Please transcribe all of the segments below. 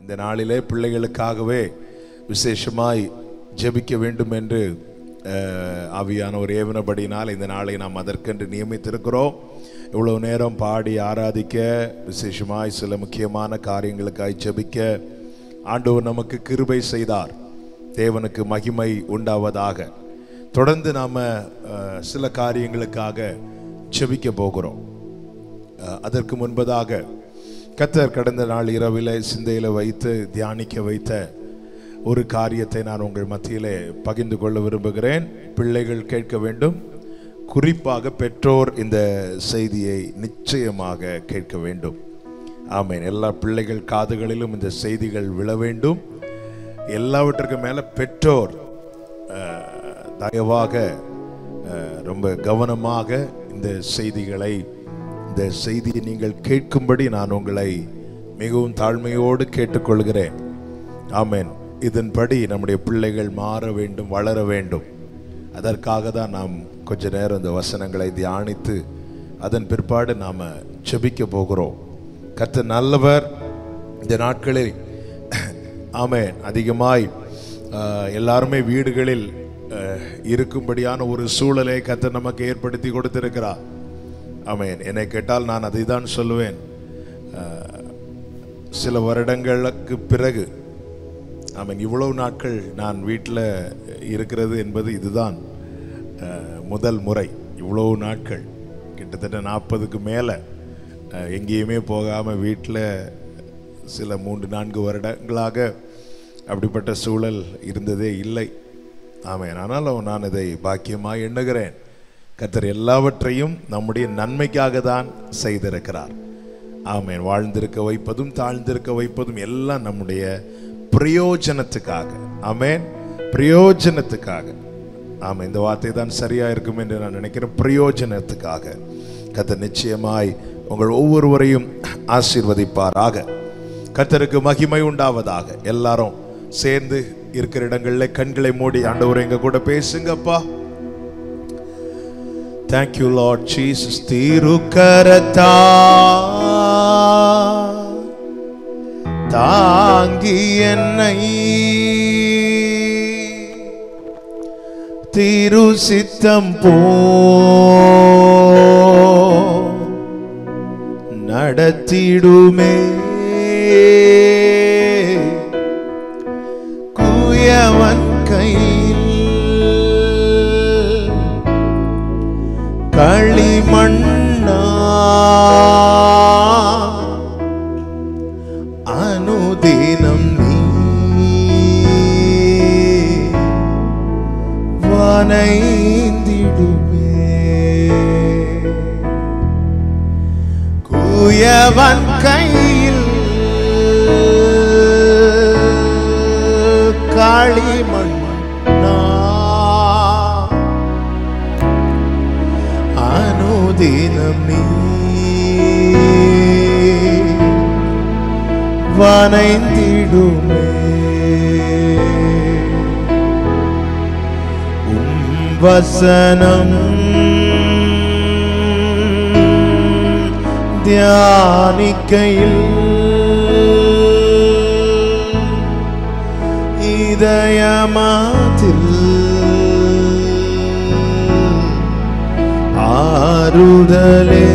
இந்த நாளிலே பிள்ளைகளுக்காகவே விசேஷமாய் ஜெபிக்க வேண்டும் என்று அஹ், ஆவியானவர் ஏவனபடினால் இந்த நாளை நாம் அதற்கென்று நியமித்திருக்கிறோம் இவ்வளவு நேரம் பாடி ஆராதிக்க விசேஷமாய் சில முக்கியமான காரியங்களுக்காய் ஜெபிக்க ஆண்டவர் நமக்கு கிருபை செய்தார் தேவனுக்கு மகிமை உண்டாவதாக தொடர்ந்து நாம அஹ், சில காரியங்களுக்காக ஜெபிக்க போகிறோம் அஹ், அதற்கு முன்பதாக கத்தர் கடந்த நாள் இரவில் சிந்தையில் வைத்து தியானிக்க வைத்த ஒரு காரியத்தை நான் உங்கள் மத்தியிலே பகிர்ந்து கொள்ள விரும்புகிறேன் பிள்ளைகள் கேட்க வேண்டும் குறிப்பாக பெற்றோர் இந்த செய்தியை நிச்சயமாக கேட்க வேண்டும் ஆமென் எல்லா பிள்ளைகள் காதுகளிலும் இந்த செய்திகள் விழ வேண்டும் எல்லாவற்றுக்கும் மேல பெற்றோர் அஹ், தயவாக அஹ், ரொம்ப கவனமாக இந்த செய்திகளை இந்த செய்தியை நீங்கள் கேட்கும்படி நான் உங்களை மிகவும் தாழ்மையோடு கேட்டுக்கொள்கிறேன் ஆமென் இதன்படி நம்முடைய பிள்ளைகள் மாற வேண்டும் வளர வேண்டும் அதற்காக தான் நாம் கொஞ்ச நேரம் இந்த வசனங்களை தியானித்து அதன் பிற்பாடு நாம் செபிக்க போகிறோம் கர்த்தர் நல்லவர் இந்த நாட்களில் ஆமென் அதிகமாய் ஆஹ், எல்லாருமே வீடுகளில் ஆஹ், இருக்கும்படியான ஒரு சூழலை கர்த்தர் நமக்கு ஏற்படுத்தி கொடுத்திருக்கிறார் ஆமென் என்னை கேட்டால் நான் அதை தான் சொல்லுவேன் ஆஹ், சில வருடங்களுக்கு பிறகு ஆமென் இவ்வளவு நாட்கள் நான் வீட்டில் இருக்கிறது என்பது இதுதான் அஹ், முதல் முறை இவ்வளவு நாட்கள் கிட்டத்தட்ட நாற்பதுக்கு மேலே எங்கேயுமே போகாமல் வீட்டில் சில மூன்று நான்கு வருடங்களாக அப்படிப்பட்ட சூழல் இருந்ததே இல்லை ஆமென் ஆனாலும் நான் இதை பாக்கியமாக எண்ணுகிறேன் கர்த்தர் எல்லாவற்றையும் நம்முடைய நன்மைக்காக தான் செய்திருக்கிறார் ஆமென் வாழ்ந்திருக்க வைப்பதும் தாழ்ந்திருக்க வைப்பதும் எல்லாம் நம்முடைய பிரயோஜனத்துக்காக ஆமென் பிரயோஜனத்துக்காக ஆமாம் இந்த வார்த்தை தான் சரியா இருக்கும் என்று நான் நினைக்கிறேன் பிரயோஜனத்துக்காக கர்த்தர் நிச்சயமாய் உங்கள் ஒவ்வொருவரையும் ஆசீர்வதிப்பாராக கர்த்தருக்கு மகிமை உண்டாவதாக எல்லாரும் சேர்ந்து இருக்கிற இடங்கள்ல கண்களை மூடி ஆண்டவர் எங்க கூட பேசுங்கப்பா தேங்க்யூ லார்ட் ஜீசஸ் திருக்கரத்தா தாங்கி என்னை திரு சித்தம் போ நடத்திடுமே குயவன் கையில் களிமண்ணா அனுதினம் நீ வனைந்திடுமே குயவன் கையில் களிமண்ணா அனுதினம் நீ வனைந்திடுமே உம் வசனம் தியானிக்கையில் இதயமாத்தில் ஆறுதலே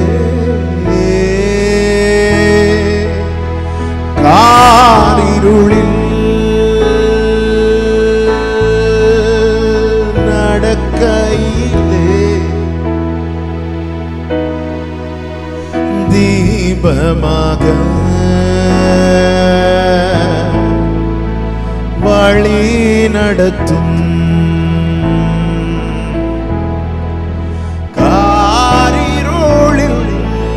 காரிருளில் நடக்கையிலே தீபமாக வழி நடத்தும் காரிருளில்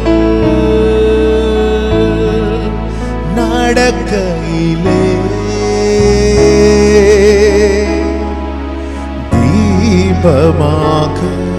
நடக்கையிலே தீபமாக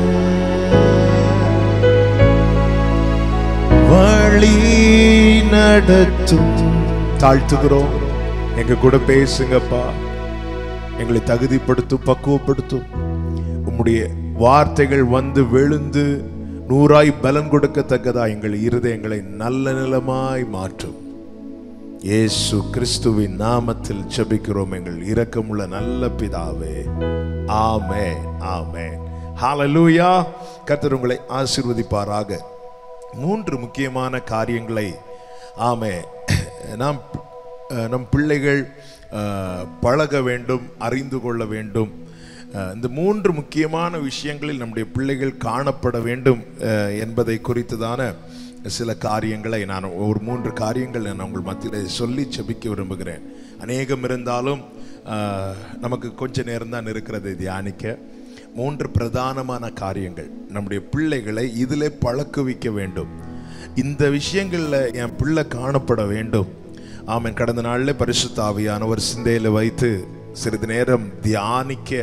வழி நடத்தும் தாழ்த்துகிறோம் எங்க கூட பேசுங்கப்பா எங்களை தகுதிப்படுத்தும் பக்குவப்படுத்தும் உம்முடைய வார்த்தைகள் வந்து விழுந்து நூறாய் பலன் கொடுக்கத்தக்கதா எங்கள் இருதயங்களை நல்ல நிலமாய் மாற்றும் இயேசு கிறிஸ்துவின் நாமத்தில் ஜெபிக்கிறோம் எங்கள் இரக்கமுள்ள நல்ல பிதாவே ஆமே ஆமே ஹalleluya கர்த்தர் உங்களை ஆசீர்வதிப்பாராக மூன்று முக்கியமான காரியங்களை ஆமே நாம் அஹ், நம் பிள்ளைகள் அஹ், பழக வேண்டும் அறிந்து கொள்ள வேண்டும் அஹ், இந்த மூன்று முக்கியமான விஷயங்களில் நம்முடைய பிள்ளைகள் காணப்பட வேண்டும் அஹ், என்பதை குறித்துதான சில காரியங்களை நான் ஒரு மூன்று காரியங்கள் நான் உங்கள் மத்தியில் சொல்லி செபிக்க விரும்புகிறேன் அநேகம் இருந்தாலும் அஹ், நமக்கு கொஞ்ச நேரம் தான் இருக்கிறது தியானிக்க மூன்று பிரதானமான காரியங்கள் நம்முடைய பிள்ளைகளை இதிலே பழக்குவிக்க வேண்டும் இந்த விஷயங்களில் என் பிள்ளை காணப்பட வேண்டும் ஆமென் கடந்த நாளில் பரிசுத்த ஆவியானவர் சிந்தையில் வைத்து சிறிது நேரம் தியானிக்க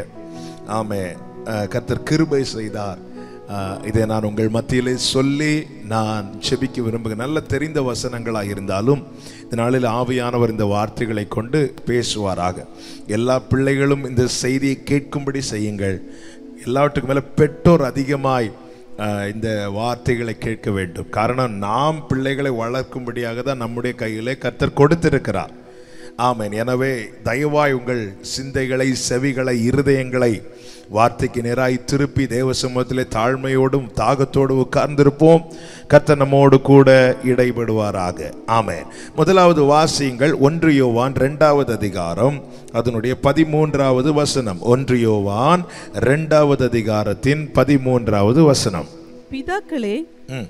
ஆமே அஹ், கர்த்தர் கிருபை செய்தார் அஹ், இதை நான் உங்கள் மத்தியிலே சொல்லி நான் செபிக்க விரும்புகிறேன் நல்ல தெரிந்த வசனங்களாக இருந்தாலும் இந்த நாளில் ஆவியானவர் இந்த வார்த்தைகளை கொண்டு பேசுவாராக எல்லா பிள்ளைகளும் இந்த செய்தியை கேட்கும்படி செய்யுங்கள் எல்லாவற்றுக்கும் மேலே பெற்றோர் அதிகமாய் அஹ், இந்த வார்த்தைகளை கேட்க வேண்டும் காரணம் நாம் பிள்ளைகளை வளர்க்கும்படியாக தான் நம்முடைய கையிலே கர்த்தர் கொடுத்திருக்கிறார் ஆமென் எனவே தயவாய் உங்கள் சிந்தைகளை செவிகளை இருதயங்களை வார்த்தைக்கு நேராய் திருப்பி தேவ சமூகத்திலே தாழ்மையோடும் தாகத்தோடு உட்கார்ந்திருப்போம் கர்த்தர் நம்மோடு கூட இடைபடுவாராக ஆமென் முதலாவது வாசியுங்கள் ஒன்று யோவான் இரண்டாவது அதிகாரம் அதனுடைய பதிமூன்றாவது வசனம் ஒன்று யோவான் இரண்டாவது அதிகாரத்தின் பதிமூன்றாவது வசனம் பிதாக்களே ம்,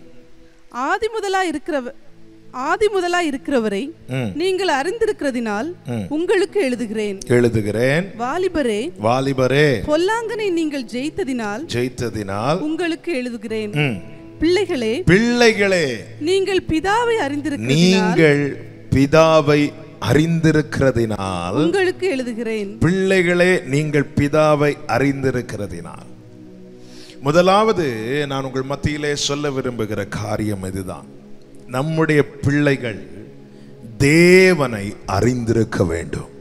ஆதி முதலா இருக்கிறவ ஆதி முதலா இருக்கிறவரை ம். நீங்கள் அறிந்திருக்கிறதினால் உங்களுக்கு எழுதுகிறேன் எழுதுகிறேன் வாலிபரே வாலிபரே பொல்லாங்கனை நீங்கள் ஜெயித்ததினால் ஜெயித்ததினால் உங்களுக்கு எழுதுகிறேன் ம், பிள்ளைகளே பிள்ளைகளே நீங்கள் பிதாவை அறிந்திருக்கிறதினால் நீங்கள் பிதாவை அறிந்திருக்கிறதினால் உங்களுக்கு எழுதுகிறேன் பிள்ளைகளே நீங்கள் பிதாவை அறிந்திருக்கிறதினால் முதலாவது நான் உங்கள் மத்தியிலே சொல்ல விரும்புகிற காரியம் இதுதான் நம்முடைய பிள்ளைகள் தேவனை அறிந்திருக்க வேண்டும்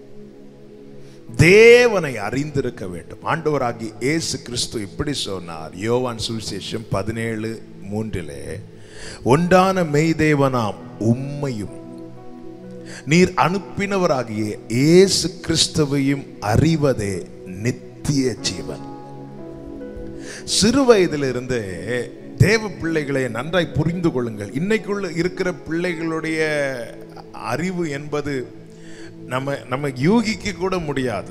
தேவனை அறிந்திருக்க வேண்டும் ஆண்டவராகி இயேசு கிறிஸ்து இப்படி சொன்னார் யோவான் சுவிசேஷம் பதினேழு மூன்றிலே ஒன்றான மெய்தேவனாம் உம்மையும் நீர் அனுப்பினவராகிய இயேசு கிறிஸ்துவையும் அறிவதே நித்திய ஜீவன் சிறு வயதிலிருந்தே தேவ பிள்ளைகளை நன்றாய் புரிந்து கொள்ளுங்கள் இன்னைக்குள்ள இருக்கிற பிள்ளைகளுடைய அறிவு என்பது நம்ம நம்ம யூகிக்க கூட முடியாது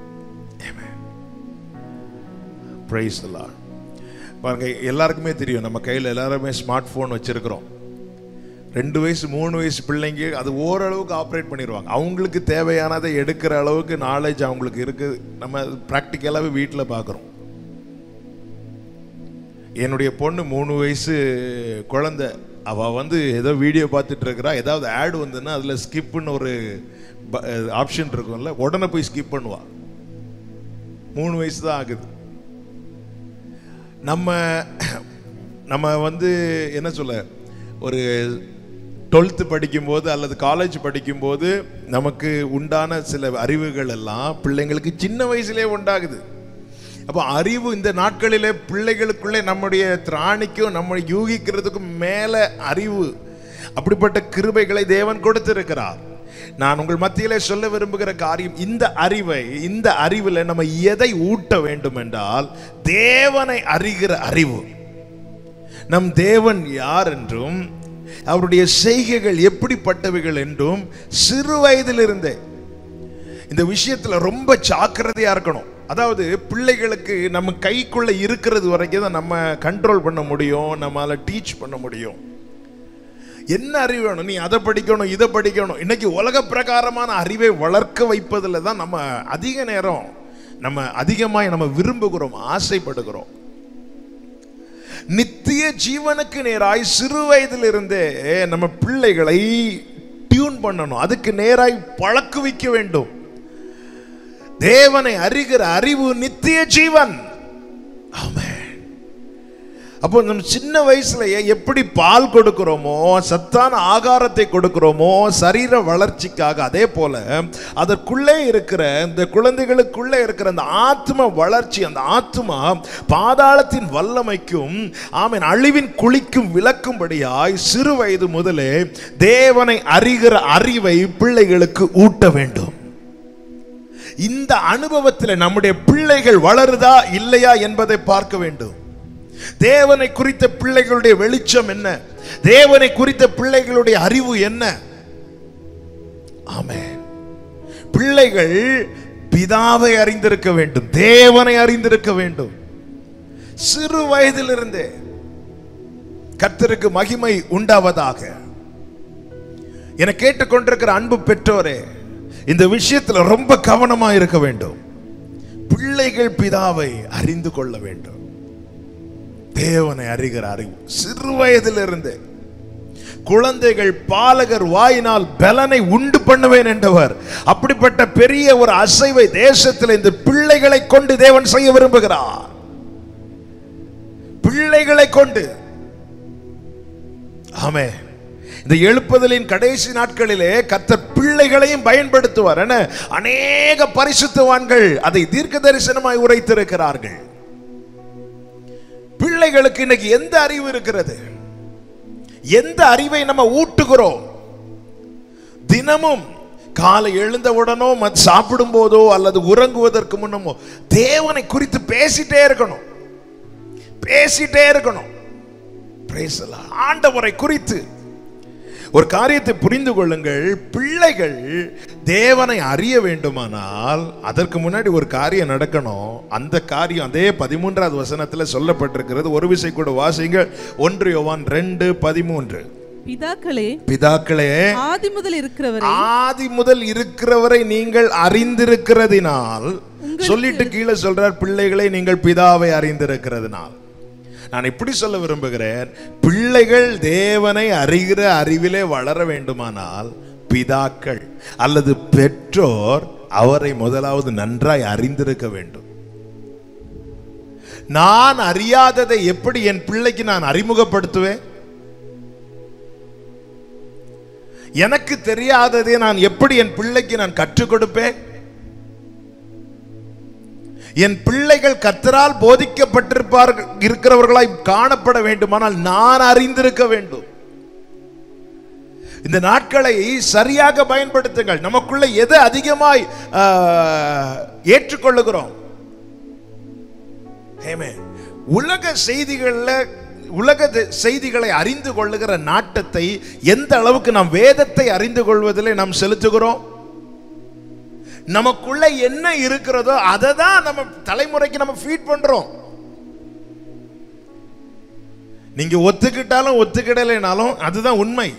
Praise the Lord. பாருங்க எல்லாருக்குமே தெரியும் நம்ம கையில் எல்லாருமே ஸ்மார்ட் ஃபோன் வச்சிருக்கிறோம் ரெண்டு வயசு மூணு வயசு பிள்ளைங்க அது ஓரளவுக்கு ஆப்ரேட் பண்ணிடுவாங்க அவங்களுக்கு தேவையானதை எடுக்கிற அளவுக்கு நாலேஜ் அவங்களுக்கு இருக்கு நம்ம ப்ராக்டிக்கலாகவே வீட்டில் பார்க்குறோம் என்னுடைய பொண்ணு மூணு வயசு குழந்தை அவள் வந்து ஏதோ வீடியோ பார்த்துட்டு இருக்கிறா ஏதாவது ஆட் வந்துன்னா அதில் ஸ்கிப்னு ஒரு ஆப்ஷன் இருக்கும்ல உடனே போய் ஸ்கிப் பண்ணுவா மூணு வயசு தான் ஆகுது நம்ம நம்ம வந்து என்ன சொல்ல ஒரு டுவெல்த்து படிக்கும்போது அல்லது காலேஜ் படிக்கும்போது நமக்கு உண்டான சில அறிவுகள் எல்லாம் பிள்ளைங்களுக்கு சின்ன வயசுலேயே உண்டாகுது அப்போ அறிவு இந்த நாட்களிலே பிள்ளைகளுக்குள்ளே நம்முடைய திராணிக்கும் நம்ம யூகிக்கிறதுக்கும் மேலே அறிவு அப்படிப்பட்ட கிருபைகளை தேவன் கொடுத்திருக்கிறார் நான் உங்கள் மத்தியிலே சொல்ல விரும்புகிற காரியம் இந்த அறிவை இந்த அறிவில் நம்ம எதை ஊட்ட வேண்டும் என்றால் தேவனை அறிகிற அறிவு நம் தேவன் யார் என்றும் அவருடைய செய்கைகள் எப்படிப்பட்டவைகள் என்றும் சிறு வயதிலிருந்தே இந்த விஷயத்துல ரொம்ப ஜாக்கிரதையா இருக்கணும் அதாவது பிள்ளைகளுக்கு நம்ம கைக்குள்ள இருக்கிறது வரைக்கும் தான் நம்ம கண்ட்ரோல் பண்ண முடியும் நம்மளால டீச் பண்ண முடியும் என்ன அறிவு வேணும் நீ அதை படிக்கணும் இதை படிக்கணும் இன்னைக்கு உலக பிரகாரமான அறிவை வளர்க்க வைப்பதில் தான் நம்ம அதிக நேரம் நம்ம அதிகமாய் நம்ம விரும்புகிறோம் ஆசைப்படுகிறோம் நித்திய ஜீவனுக்கு நேராய் சிறு வயதிலிருந்தே நம்ம பிள்ளைகளை டியூன் பண்ணணும் அதுக்கு நேராய் பழக்குவிக்க வேண்டும் தேவனை அறிகிற அறிவு நித்திய ஜீவன் ஆமென் அப்போ நம்ம சின்ன வயசுலயே எப்படி பால் கொடுக்கிறோமோ சத்தான ஆகாரத்தை கொடுக்கிறோமோ சரீர வளர்ச்சிக்காக அதே போல அதற்குள்ளே இருக்கிற இந்த குழந்தைகளுக்குள்ளே இருக்கிற அந்த ஆத்ம வளர்ச்சி அந்த ஆத்மா பாதாளத்தின் வல்லமைக்கும் ஆமென் அழிவின் குழிக்கும் விளக்கும்படியாய் சிறு வயது முதலே தேவனை அறிகிற அறிவை பிள்ளைகளுக்கு ஊட்ட வேண்டும் இந்த அனுபவத்தில் நம்முடைய பிள்ளைகள் வளருதா இல்லையா என்பதை பார்க்க வேண்டும் தேவனை குறித்த பிள்ளைகளுடைய வெளிச்சம் என்ன தேவனை குறித்த பிள்ளைகளுடைய அறிவு என்ன ஆமென் பிள்ளைகள் பிதாவை அறிந்திருக்க வேண்டும் தேவனை அறிந்திருக்க வேண்டும் சிறு வயதிலிருந்தே கர்த்தருக்கு மகிமை உண்டாவதாக என கேட்டுக்கொண்டிருக்கிற அன்பு பெற்றோரே இந்த விஷயத்துல ரொம்ப கவனமா இருக்க வேண்டும் பிள்ளைகள் பிதாவை அறிந்து கொள்ள வேண்டும் தேவனை அறிகிற அறிவு சிறு வயதிலிருந்து குழந்தைகள் பாலகர் வாயினால் பலனை உண்டு பண்ணுவேன் என்றவர் அப்படிப்பட்ட பெரிய ஒரு அசைவை தேசத்தில் இந்த பிள்ளைகளை கொண்டு தேவன் செய்ய விரும்புகிறார் பிள்ளைகளை கொண்டு ஆமே இந்த எழுப்புதலின் கடைசி நாட்களிலே கர்த்தர் பிள்ளைகளையும் பயன்படுத்துவார் என அநேக பரிசுத்தவான்கள் அதை தீர்க்க தரிசனமாய் உரைத்திருக்கிறார்கள் பிள்ளைகளுக்கு இன்னைக்கு எந்த அறிவு இருக்கிறது எந்த அறிவை நம்ம ஊட்டுகிறோம் தினமும் காலை எழுந்தவுடனோ மத் சாப்பிடும் போதோ அல்லது உறங்குவதற்கு முன்னமோ தேவனை குறித்து பேசிட்டே இருக்கணும் பேசிட்டே இருக்கணும் Praise the Lord. ஆண்டவரை குறித்து ஒரு காரியத்தை புரிந்து கொள்ளுங்கள் பிள்ளைகள் தேவனை அறிய வேண்டுமானால் அதற்கு முன்னாடி ஒரு காரியம் நடக்கணும் அந்த காரியம் அதே பதிமூன்றாவது வசனத்துல சொல்லப்பட்டிருக்கிறது ஒரு விசை கூட வாசிங்க ஒன்று யோவான் ரெண்டு பதிமூன்று பிதாக்களே பிதாக்களே ஆதி முதல் இருக்கிறவரை ஆதி முதல் இருக்கிறவரை நீங்கள் அறிந்திருக்கிறதினால் சொல்லிட்டு கீழே சொல்றார் பிள்ளைகளை நீங்கள் பிதாவை அறிந்திருக்கிறதினால் நான் இப்படி சொல்ல விரும்புகிறேன் பிள்ளைகள் தேவனை அறிகிற அறிவிலே வளர வேண்டுமானால் பிதாக்கள் அல்லது பெற்றோர் அவரை முதலாவது நன்றாய் அறிந்திருக்க வேண்டும் நான் அறியாததை எப்படி என் பிள்ளைக்கு நான் அறிமுகப்படுத்துவேன் எனக்கு தெரியாததை நான் எப்படி என் பிள்ளைக்கு நான் கற்றுக் கொடுப்பேன் என் பிள்ளைகள் கத்தரால் போதிக்கப்பட்டிருப்பார்கள் இருக்கிறவர்களாய் காணப்பட வேண்டுமானால் நான் அறிந்திருக்க வேண்டும் இந்த நாட்களை சரியாக பயன்படுத்துங்கள் நமக்குள்ள எது அதிகமாய் ஆ, ஏற்றுக்கொள்ளுகிறோம் Amen. உலக செய்திகள்ல உலக த- செய்திகளை அறிந்து கொள்ளுகிற நாட்டத்தை எந்த அளவுக்கு நாம் வேதத்தை அறிந்து கொள்வதிலே நாம் செலுத்துகிறோம் நமக்குள்ள என்ன இருக்கிறதோ அதை தான் நம்ம தலைமுறைக்கு நம்ம ஃபீட் பண்றோம் நீங்க ஒத்துக்கிட்டாலும் ஒத்துக்கிடலைனாலும் அதுதான் உண்மை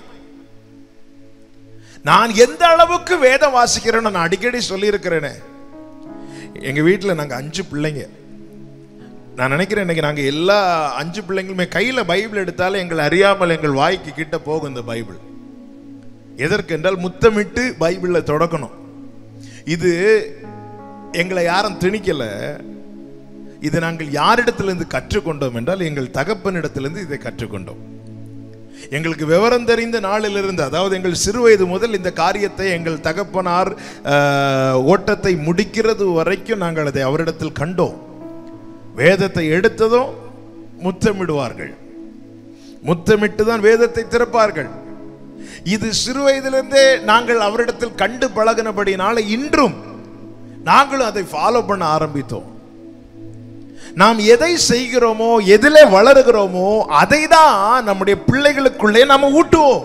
நான் எந்த அளவுக்கு வேதம் வாசிக்கிறேன்னு நான் அடிக்கடி சொல்லியிருக்கிறேனே எங்க வீட்டில் நாங்க அஞ்சு பிள்ளைங்க நான் நினைக்கிறேன் இன்னைக்கு நாங்க எல்லா அஞ்சு பிள்ளைங்களுமே கையில பைபிள் எடுத்தாலும் எங்கள் அறியாமல் எங்கள் வாய்க்கு கிட்ட போகும் இந்த பைபிள் எதற்கு என்றால் முத்தமிட்டு பைபிளை தொடக்கணும் இது எங்களை யாரும் திணிக்கல இது நாங்கள் யாரிடத்திலிருந்து கற்றுக்கொண்டோம் என்றால் எங்கள் தகப்பனிடத்திலிருந்து இதை கற்றுக்கொண்டோம் எங்களுக்கு விவரம் தெரிந்த நாளிலிருந்து அதாவது எங்கள் சிறுவயது முதல் இந்த காரியத்தை எங்கள் தகப்பனார் ஆஹ், ஓட்டத்தை முடிக்கிறது வரைக்கும் நாங்கள் அதை அவரிடத்தில் கண்டோம் வேதத்தை எடுத்ததும் முத்தமிடுவார்கள் முத்தமிட்டு தான் வேதத்தை திறப்பார்கள் இது சிறு வயதிலிருந்தே நாங்கள் அவரிடத்தில் கண்டு பழகினபடினால இன்றும் நாங்களும் அதை ஃபாலோ பண்ண ஆரம்பித்தோம் நாம் எதை செய்கிறோமோ எதிலே வளருகிறோமோ அதை தான் நம்முடைய பிள்ளைகளுக்குள்ளே நாம ஊட்டுவோம்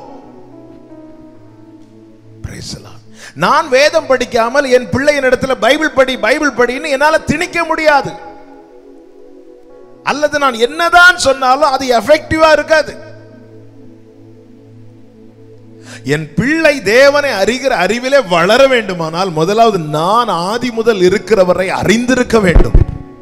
Praise the Lord. நான் வேதம் படிக்காமல் என் பிள்ளையின் இடத்துல பைபிள் படி பைபிள் படின்னு என்னால திணிக்க முடியாது அல்லது நான் என்னதான் சொன்னாலும் அது எஃபெக்டிவா இருக்காது என் பிள்ளை தேவனை அறிகிற அறிவிலே வளர வேண்டுமானால் முதலாவது நான் ஆதி முதல் இருக்கிறவரை அறிந்திருக்க வேண்டும்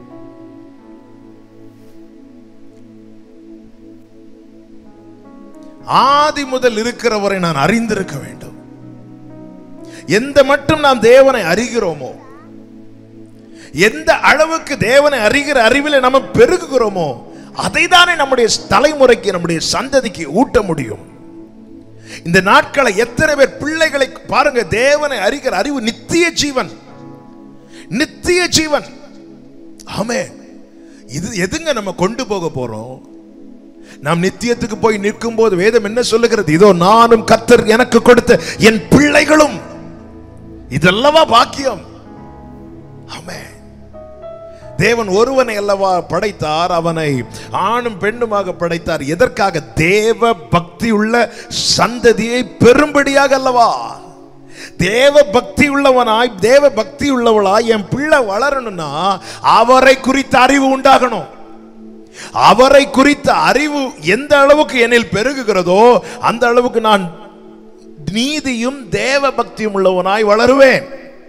ஆதி முதல் இருக்கிறவரை நான் அறிந்திருக்க வேண்டும் எந்த மட்டும் நாம் தேவனை அறிகிறோமோ எந்த அளவுக்கு தேவனை அறிகிற அறிவிலே நம்ம பெருகுகிறோமோ அதை தானே நம்முடைய தலைமுறைக்கு நம்முடைய சந்ததிக்கு ஊட்ட முடியும் இந்த நாட்களை எத்தனை பேர் பிள்ளைகளை பாருங்க தேவனை அறிகிற அறிவு நித்திய ஜீவன் நித்திய ஜீவன் ஆமே இது எதுங்க நம்ம கொண்டு போக போறோம் நாம் நித்தியத்துக்கு போய் நிற்கும் போது வேதம் என்ன சொல்லுகிறது இதோ நானும் கத்தர் எனக்கு கொடுத்த என் பிள்ளைகளும் இதல்லவா பாக்கியம் ஆமே தேவன் ஒருவனை அல்லவா படைத்தார் அவனை ஆணும் பெண்ணுமாக படைத்தார் எதற்காக தேவ பக்தி உள்ள சந்ததியை பெரும்படியாக அல்லவா தேவ பக்தி உள்ளவனாய் தேவ பக்தி உள்ளவளாய் என் பிள்ளை வளரணும்னா அவரை குறித்த அறிவு உண்டாகணும் அவரை குறித்த அறிவு எந்த அளவுக்கு என்னில் பெருகுகிறதோ அந்த அளவுக்கு நான் நீதியும் தேவ பக்தியும் உள்ளவனாய் வளருவேன்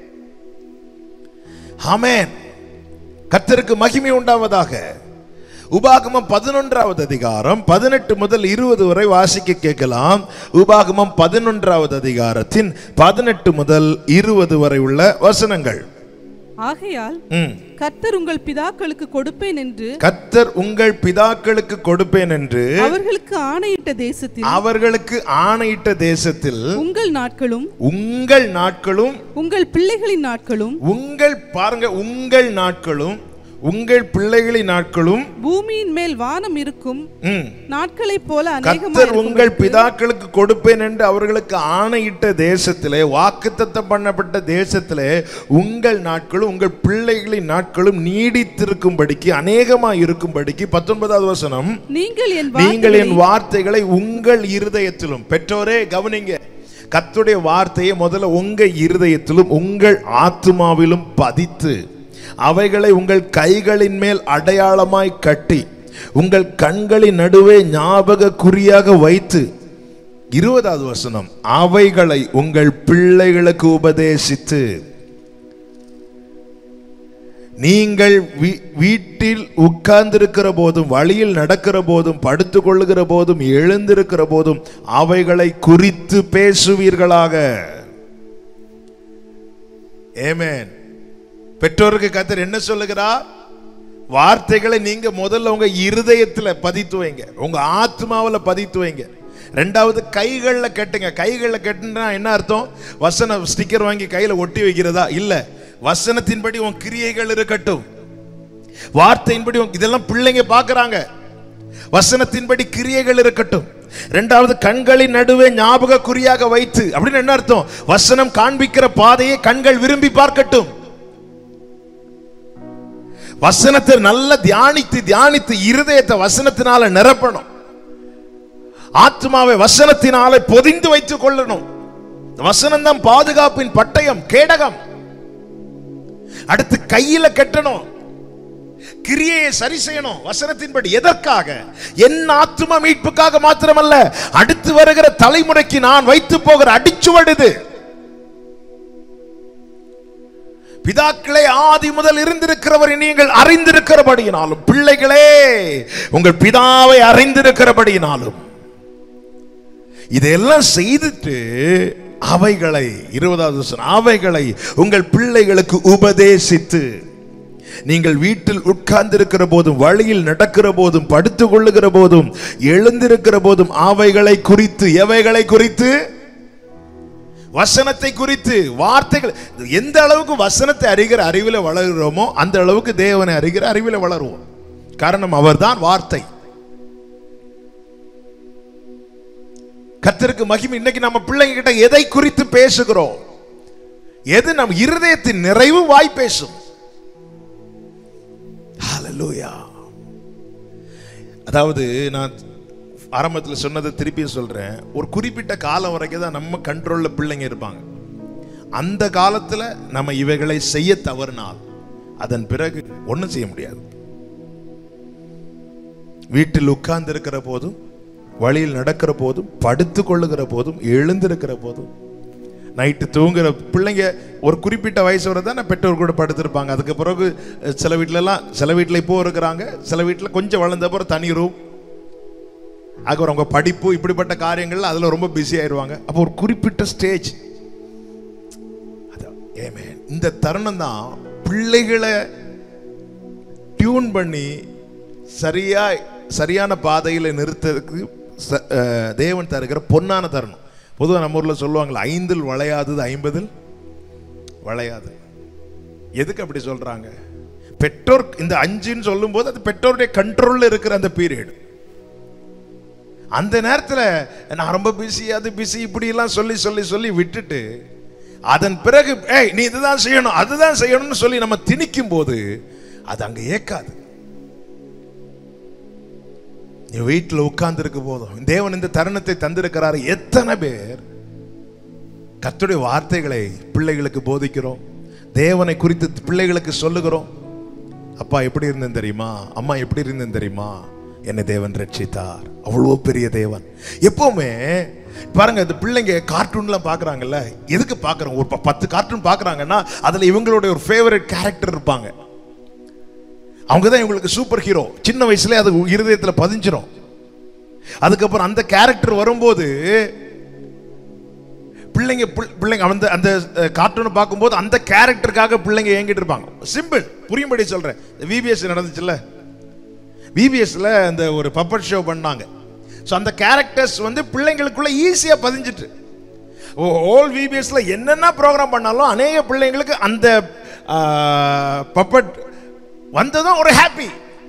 ஆமென் கர்த்தருக்கு மகிமை உண்டாவதாக உபாகமம் பதினொன்றாவது அதிகாரம் பதினெட்டு முதல் இருபது வரை வாசிக்க கேட்கலாம் உபாகமம் பதினொன்றாவது அதிகாரத்தின் பதினெட்டு முதல் இருபது வரை உள்ள வசனங்கள் ஆகையால் ம். கர்த்தர் உங்கள் பிதாக்களுக்கு கொடுப்பேன் என்று கர்த்தர் உங்கள் பிதாக்களுக்கு கொடுப்பேன் என்று அவர்களுக்கு ஆணையிட்ட தேசத்தில் அவர்களுக்கு ஆணையிட்ட தேசத்தில் உங்கள் நாட்களும் உங்கள் நாட்களும் உங்கள் பிள்ளைகளின் நாட்களும் உங்கள் பாருங்க உங்கள் நாட்களும் உங்கள் பிள்ளைகளின் நாட்களும் பூமியின் மேல் வானம் இருக்கும் ம், நாட்களைப் போல அநேகமா கர்த்தர் இருக்கும் உங்கள் பிதாக்களுக்கு கொடுப்பேன் என்று அவர்களுக்கு ஆணையிட்ட தேசத்திலே வாக்குத்தத்தம் பண்ணப்பட்ட தேசத்திலே உங்கள் நாட்களும் உங்கள் பிள்ளைகளின் நாட்களும் நீடித்திருக்கும்படிக்கு அநேகமா இருக்கும்படிக்கு பத்தொன்பதாவது வசனம் நீங்கள் என் நீங்கள் என் வார்த்தைகளை வார்த்தைகளை உங்கள் இருதயத்திலும் பெற்றோரே கவனிங்க கர்த்தருடைய வார்த்தையை முதல்ல உங்க இருதயத்திலும் உங்கள் ஆத்துமாவிலும் பதித்து அவைகளை உங்கள் கைகளின் மேல் அடையாளமாய் கட்டி உங்கள் கண்களின் நடுவே ஞாபக குறியாக வைத்து இருபதாவது வசனம் அவைகளை உங்கள் பிள்ளைகளுக்கு உபதேசித்து நீங்கள் வீ- வீட்டில் உட்கார்ந்திருக்கிற போதும் வழியில் நடக்கிற போதும் படுத்துக் கொள்ளுகிற போதும் எழுந்திருக்கிற போதும் அவைகளை குறித்து பேசுவீர்களாக ஏமேன் பெற்றோருக்கு கத்தர் என்ன சொல்லுகிறார் வார்த்தைகளை நீங்க முதல்ல உங்க இருதயத்துல பதித்து வைங்க உங்க ஆத்மாவுல பதித்து வைங்க ரெண்டாவது கைகள்ல கட்டுங்க கைகள்ல கட்டுனா என்ன அர்த்தம் வசன ஸ்டிக்கர் வாங்கி கையில ஒட்டி வைக்கிறதா இல்ல வசனத்தின்படி உன் கிரியைகள் இருக்கட்டும் வார்த்தையின்படி உன் இதெல்லாம் பிள்ளைங்க பார்க்கறாங்க வசனத்தின்படி கிரியைகள் இருக்கட்டும் ரெண்டாவது கண்களின் நடுவே ஞாபக குறியாக வைத்து அப்படின்னு என்ன அர்த்தம் வசனம் காண்பிக்கிற பாதையை கண்கள் விரும்பி பார்க்கட்டும் வசனத்தை நல்லா தியானித்து தியானித்து இருதயத்தை வசனத்தினால நிரப்பணும் ஆத்மாவை வசனத்தினால பொதிந்து வைத்துக் கொள்ளணும் வசனம் தான் பாதுகாப்பின் பட்டயம் கேடகம் அடுத்து கையில கட்டணும் கிரியையை சரி செய்யணும் வசனத்தின்படி எதற்காக என் ஆத்தும மீட்புக்காக மாத்திரமல்ல அடுத்து வருகிற தலைமுறைக்கு நான் வைத்து போகிற அடிச்சுவடுது பிதாக்களே ஆதி முதல் இருந்திருக்கிறவரை நீங்கள் அறிந்திருக்கிறபடியினாலும் பிள்ளைகளே உங்கள் பிதாவை அறிந்திருக்கிறபடியினாலும் இதையெல்லாம் செய்துட்டு அவைகளை இருபதாவது வசனம், அவைகளை உங்கள் பிள்ளைகளுக்கு உபதேசித்து நீங்கள் வீட்டில் உட்கார்ந்திருக்கிற போதும் வழியில் நடக்கிற போதும் படுத்துக் கொள்ளுகிற போதும் எழுந்திருக்கிற போதும் அவைகளை குறித்து எவைகளை குறித்து வசனத்தை குறித்து வார்த்தைகள் எந்த அளவுக்கு வசனத்தை அறிகிற அறிவில வளர்கிறோமோ அந்த அளவுக்கு தேவனை அறிகிற அறிவில வளருவோம் காரணம் அவர்தான் வார்த்தை கர்த்தருக்கு மகிமை இன்னைக்கு நம்ம பிள்ளைங்க கிட்ட எதை குறித்து பேசுகிறோம் எது நம் இருதயத்தின் நிறைவு வாய் பேசும் ஹalleluya அதாவது நான் ஆரம்பத்தில் சொன்னதை திருப்பியும் சொல்றேன் ஒரு குறிப்பிட்ட காலம் வரைக்கும் தான் நம்ம கண்ட்ரோல்ல பிள்ளைங்க இருப்பாங்க அந்த காலத்துல நம்ம இவைகளை செய்ய தவறினால் அதன் பிறகு ஒண்ணும் செய்ய முடியாது வீட்டில் உட்கார்ந்து இருக்கிற போதும் வழியில் நடக்கிற போதும் படுத்து கொள்ளுகிற போதும் எழுந்திருக்கிற போதும் நைட்டு தூங்குற பிள்ளைங்க ஒரு குறிப்பிட்ட வயசு வரை தான் பெற்றோர் கூட படுத்திருப்பாங்க அதுக்கு பிறகு அஹ், சில வீட்டிலலாம் சில வீட்டில் இப்போ இருக்கிறாங்க சில வீட்டில் கொஞ்சம் வளர்ந்த அப்புறம் தனி ரூம் அதுக்கப்புறம் அவங்க படிப்பு இப்படிப்பட்ட காரியங்கள்ல அதில் ரொம்ப பிஸி ஆயிடுவாங்க அப்போ ஒரு குறிப்பிட்ட ஸ்டேஜ் அதான் ஏமேன் இந்த தருணம் தான் பிள்ளைகளை டியூன் பண்ணி சரியா சரியான பாதையில் நிறுத்ததுக்கு ச- அஹ், தேவன் தருகிற பொன்னான தருணம் பொதுவாக நம்ம ஊரில் சொல்லுவாங்களே ஐந்தில் வளையாதது ஐம்பதில் வளையாது எதுக்கு அப்படி சொல்றாங்க பெற்றோர் இந்த அஞ்சுன்னு சொல்லும்போது அது பெற்றோருடைய கண்ட்ரோல்ல இருக்கிற அந்த பீரியட் அந்த நேரத்தில் நான் ரொம்ப பிஸி அது பிஸி இப்படி எல்லாம் சொல்லி சொல்லி சொல்லி விட்டுட்டு அதன் பிறகு ஏய் நீ இதுதான் செய்யணும் அதுதான் செய்யணும்னு சொல்லி நம்ம திணிக்கும் போது அது அங்க ஏக்காது நீ வீட்டில் உட்கார்ந்துருக்க போதும் தேவன் இந்த தருணத்தை தந்திருக்கிறாரு எத்தனை பேர் கர்த்தருடைய வார்த்தைகளை பிள்ளைகளுக்கு போதிக்கிறோம் தேவனை குறித்து பிள்ளைகளுக்கு சொல்லுகிறோம் அப்பா எப்படி இருந்தேன் தெரியுமா அம்மா எப்படி இருந்தேன் தெரியுமா என்னை தேவன் ரட்சித்தார் அவ்வளோ பெரிய தேவன் எப்பவுமே பாருங்க இந்த பிள்ளைங்க கார்ட்டூன்லாம் பார்க்குறாங்கல்ல எதுக்கு பார்க்குறோம் ஒரு ப- பத்து கார்ட்டூன் பார்க்குறாங்கன்னா அதில் இவங்களுடைய ஒரு ஃபேவரட் கேரக்டர் இருப்பாங்க அவங்க தான் இவங்களுக்கு சூப்பர் ஹீரோ சின்ன வயசுல அது இருதயத்தில் பதிஞ்சிரும் அதுக்கப்புறம் அந்த கேரக்டர் வரும்போது பிள்ளைங்க பிள்- பிள்ளைங்க அந்த அந்த கார்ட்டூனை பார்க்கும்போது அந்த கேரக்டருக்காக பிள்ளைங்க ஏங்கிட்டு இருப்பாங்க சிம்பிள் புரியும்படி சொல்றேன் விபிஎஸ் நடந்துச்சுல்ல விபிஎஸ்ல அந்த ஒரு பப்பட் ஷோ பண்ணாங்க ஸோ அந்த கேரக்டர்ஸ் வந்து பிள்ளைங்களுக்குள்ள ஈஸியாக பதிஞ்சிட்டு ஓல் விபிஎஸ்ல என்னென்ன ப்ரோக்ராம் பண்ணாலும் அநேக பிள்ளைங்களுக்கு அந்த பப்பட் வந்ததும் ஒரு ஹாப்பி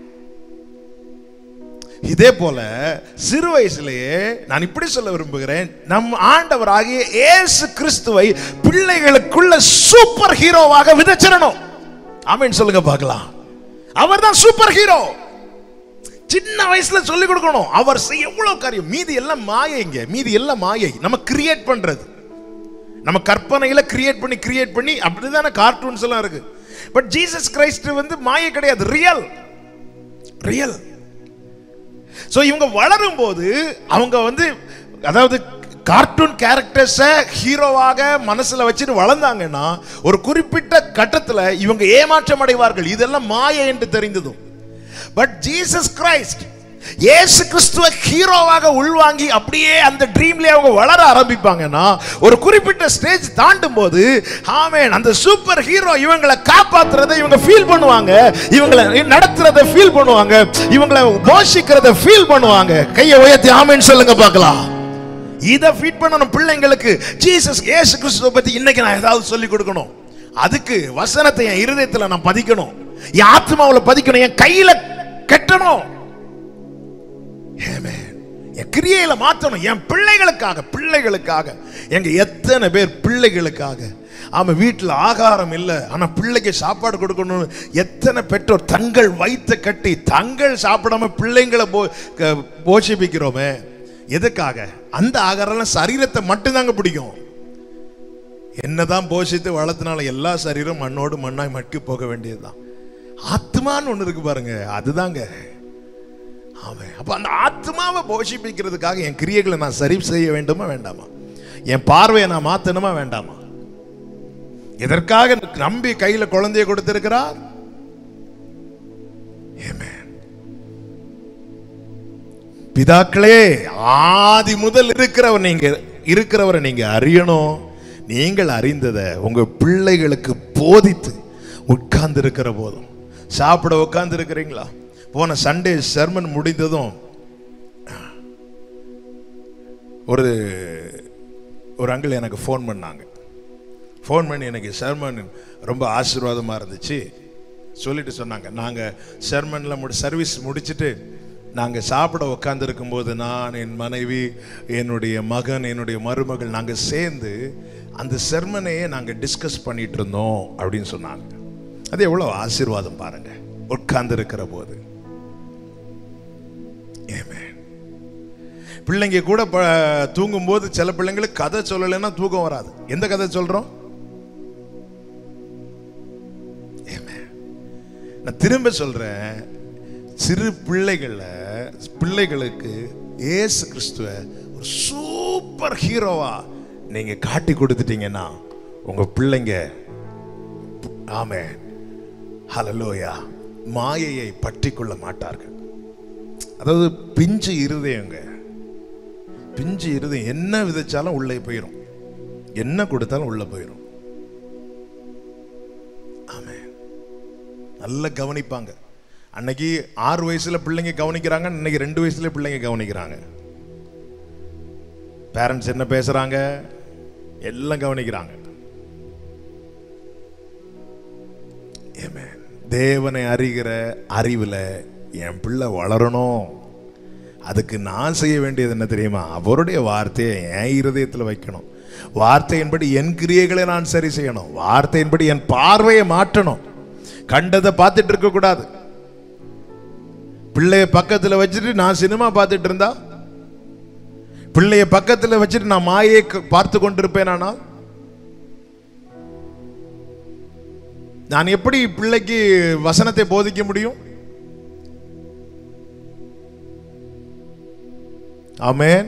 இதே போல சிறு வயசுலயே நான் இப்படி சொல்ல விரும்புகிறேன் நம் ஆண்டவராகிய இயேசு கிறிஸ்துவை பிள்ளைகளுக்குள்ள சூப்பர் ஹீரோவாக விதைச்சிடணும் ஆமென் சொல்லுங்க பார்க்கலாம் அவர்தான் சூப்பர் ஹீரோ சின்ன வயசுல சொல்லி கொடுக்கணும் அவர் செய்ய எவ்வளவு காரியம் மீதி எல்லாம் மாயைங்க மீதி எல்லாம் மாயை நம்ம கிரியேட் பண்றது நம்ம கற்பனையில கிரியேட் பண்ணி கிரியேட் பண்ணி அப்படிதானே கார்ட்டூன்ஸ் எல்லாம் இருக்கு பட் ஜீசஸ் கிரைஸ்ட் வந்து மாயை கிடையாது ரியல் ரியல் ஸோ இவங்க வளரும் போது அவங்க வந்து அதாவது கார்ட்டூன் கேரக்டர்ஸை ஹீரோவாக மனசுல வச்சுட்டு வளர்ந்தாங்கன்னா ஒரு குறிப்பிட்ட கட்டத்தில் இவங்க ஏமாற்றம் அடைவார்கள் இதெல்லாம் மாயை என்று தெரிந்ததும் பட் ஜீசஸ் கிரைஸ்ட் இயேசு கிறிஸ்துவ ஹீரோவாக உள்வாங்கி அப்படியே அந்த ட்ரீம்லயே அவங்க வளர ஆரம்பிப்பாங்கன்னா ஒரு குறிப்பிட்ட ஸ்டேஜ் தாண்டும் போது ஆமென் அந்த சூப்பர் ஹீரோ இவங்களை காப்பாத்துறதை இவங்க ஃபீல் பண்ணுவாங்க இவங்களை நடத்துறதை ஃபீல் பண்ணுவாங்க இவங்களை போஷிக்கிறத ஃபீல் பண்ணுவாங்க கையை உயர்த்தி ஆமென் சொல்லுங்க பார்க்கலாம் இதை ஃபீட் பண்ணணும் பிள்ளைங்களுக்கு ஜீசஸ் இயேசு கிறிஸ்துவ பத்தி இன்னைக்கு நான் ஏதாவது சொல்லி கொடுக்கணும் அதுக்கு வசனத்தை என் இருதயத்துல நான் பதிக்கணும் என் ஆத்மாவுல பதிக்கணும் என் கையில கட்டணும் Amen. என் கிரியையில மாத்தணும் என் பிள்ளைகளுக்காக பிள்ளைகளுக்காக எங்க எத்தனை பேர் பிள்ளைகளுக்காக ஆமா வீட்டில் ஆகாரம் இல்லை ஆனா பிள்ளைக்கு சாப்பாடு கொடுக்கணும்னு எத்தனை பெற்றோர் தங்கள் வயிற்றை கட்டி தங்கள் சாப்பிடாம பிள்ளைங்களை போ க- போஷிப்பிக்கிறோமே எதுக்காக அந்த ஆகாரம்லாம் சரீரத்தை மட்டும்தாங்க பிடிக்கும் என்னதான் போஷித்து வளர்த்தனால எல்லா சரீரம் மண்ணோடு மண்ணாய் மட்கி போக வேண்டியதுதான் ஆத்மான்னு ஒண்ணு இருக்கு பாருங்க அதுதாங்க ஆமென் அப்ப அந்த ஆத்மாவை போஷிப்பிக்கிறதுக்காக என் கிரியைகளை நான் சரி செய்ய வேண்டுமா வேண்டாமா என் பார்வையை நான் மாத்தணுமா வேண்டாமா எதற்காக நம்பி கையில குழந்தைய கொடுத்திருக்கிறார் Amen. பிதாக்களே ஆதி முதல் இருக்கிறவர் நீங்க இருக்கிறவரை நீங்க அறியணும் நீங்கள் அறிந்ததை உங்க பிள்ளைகளுக்கு போதித்து உட்கார்ந்து இருக்கிற போதும் சாப்பிட உட்கார்ந்து இருக்கிறீங்களா போன சண்டே சர்மன் முடிந்ததும் ஒரு ஒரு அங்கிள் எனக்கு ஃபோன் பண்ணாங்க ஃபோன் பண்ணி எனக்கு சர்மன் ரொம்ப ஆசீர்வாதமாக இருந்துச்சு சொல்லிட்டு சொன்னாங்க நாங்கள் சர்மனில் முடி சர்வீஸ் முடிச்சுட்டு நாங்கள் சாப்பிட உட்காந்துருக்கும் போது நான் என் மனைவி என்னுடைய மகன் என்னுடைய மருமகள் நாங்கள் சேர்ந்து அந்த செர்மனையே நாங்கள் டிஸ்கஸ் பண்ணிட்டு இருந்தோம் அப்படின்னு சொன்னாங்க அது எவ்வளோ ஆசீர்வாதம் பாருங்க உட்கார்ந்து இருக்கிற போது Amen. பிள்ளைங்க கூட ப- தூங்கும்போது சில பிள்ளைங்களுக்கு கதை சொல்லலைன்னா தூக்கம் வராது எந்த கதை சொல்றோம் Amen. நான் திரும்ப சொல்றேன் சிறு பிள்ளைகள பிள்ளைகளுக்கு இயேசு கிறிஸ்துவ ஒரு சூப்பர் ஹீரோவா நீங்க காட்டி கொடுத்துட்டீங்கன்னா உங்க பிள்ளைங்க ஆமே ஹலலோயா மாயையை பற்றி கொள்ள மாட்டார்கள் அதாவது பிஞ்சு இருதயங்க பிஞ்சு இருதயம் என்ன விதைச்சாலும் உள்ளே போயிடும் என்ன கொடுத்தாலும் உள்ள போயிடும் ஆமே நல்லா கவனிப்பாங்க அன்னைக்கு ஆறு வயசுல பிள்ளைங்க கவனிக்கிறாங்க இன்னைக்கு ரெண்டு வயசுல பிள்ளைங்க கவனிக்கிறாங்க பேரண்ட்ஸ் என்ன பேசுறாங்க எல்லாம் கவனிக்கிறாங்க Amen. தேவனை அறிகிற அறிவில் என் பிள்ளை வளரணும் அதுக்கு நான் செய்ய வேண்டியது என்ன தெரியுமா அவருடைய வார்த்தையை என் இருதயத்தில் வைக்கணும் வார்த்தையின்படி என் கிரியைகளை நான் சரி செய்யணும் வார்த்தையின்படி என் பார்வையை மாற்றணும் கண்டதை பார்த்துட்டு இருக்க கூடாது பிள்ளைய பக்கத்தில் வச்சுட்டு நான் சினிமா பார்த்துட்டு இருந்தா பிள்ளைய பக்கத்தில் வச்சுட்டு நான் மாயை பார்த்து கொண்டிருப்பேனானா நான் எப்படி பிள்ளைக்கு வசனத்தை போதிக்க முடியும் ஆமென்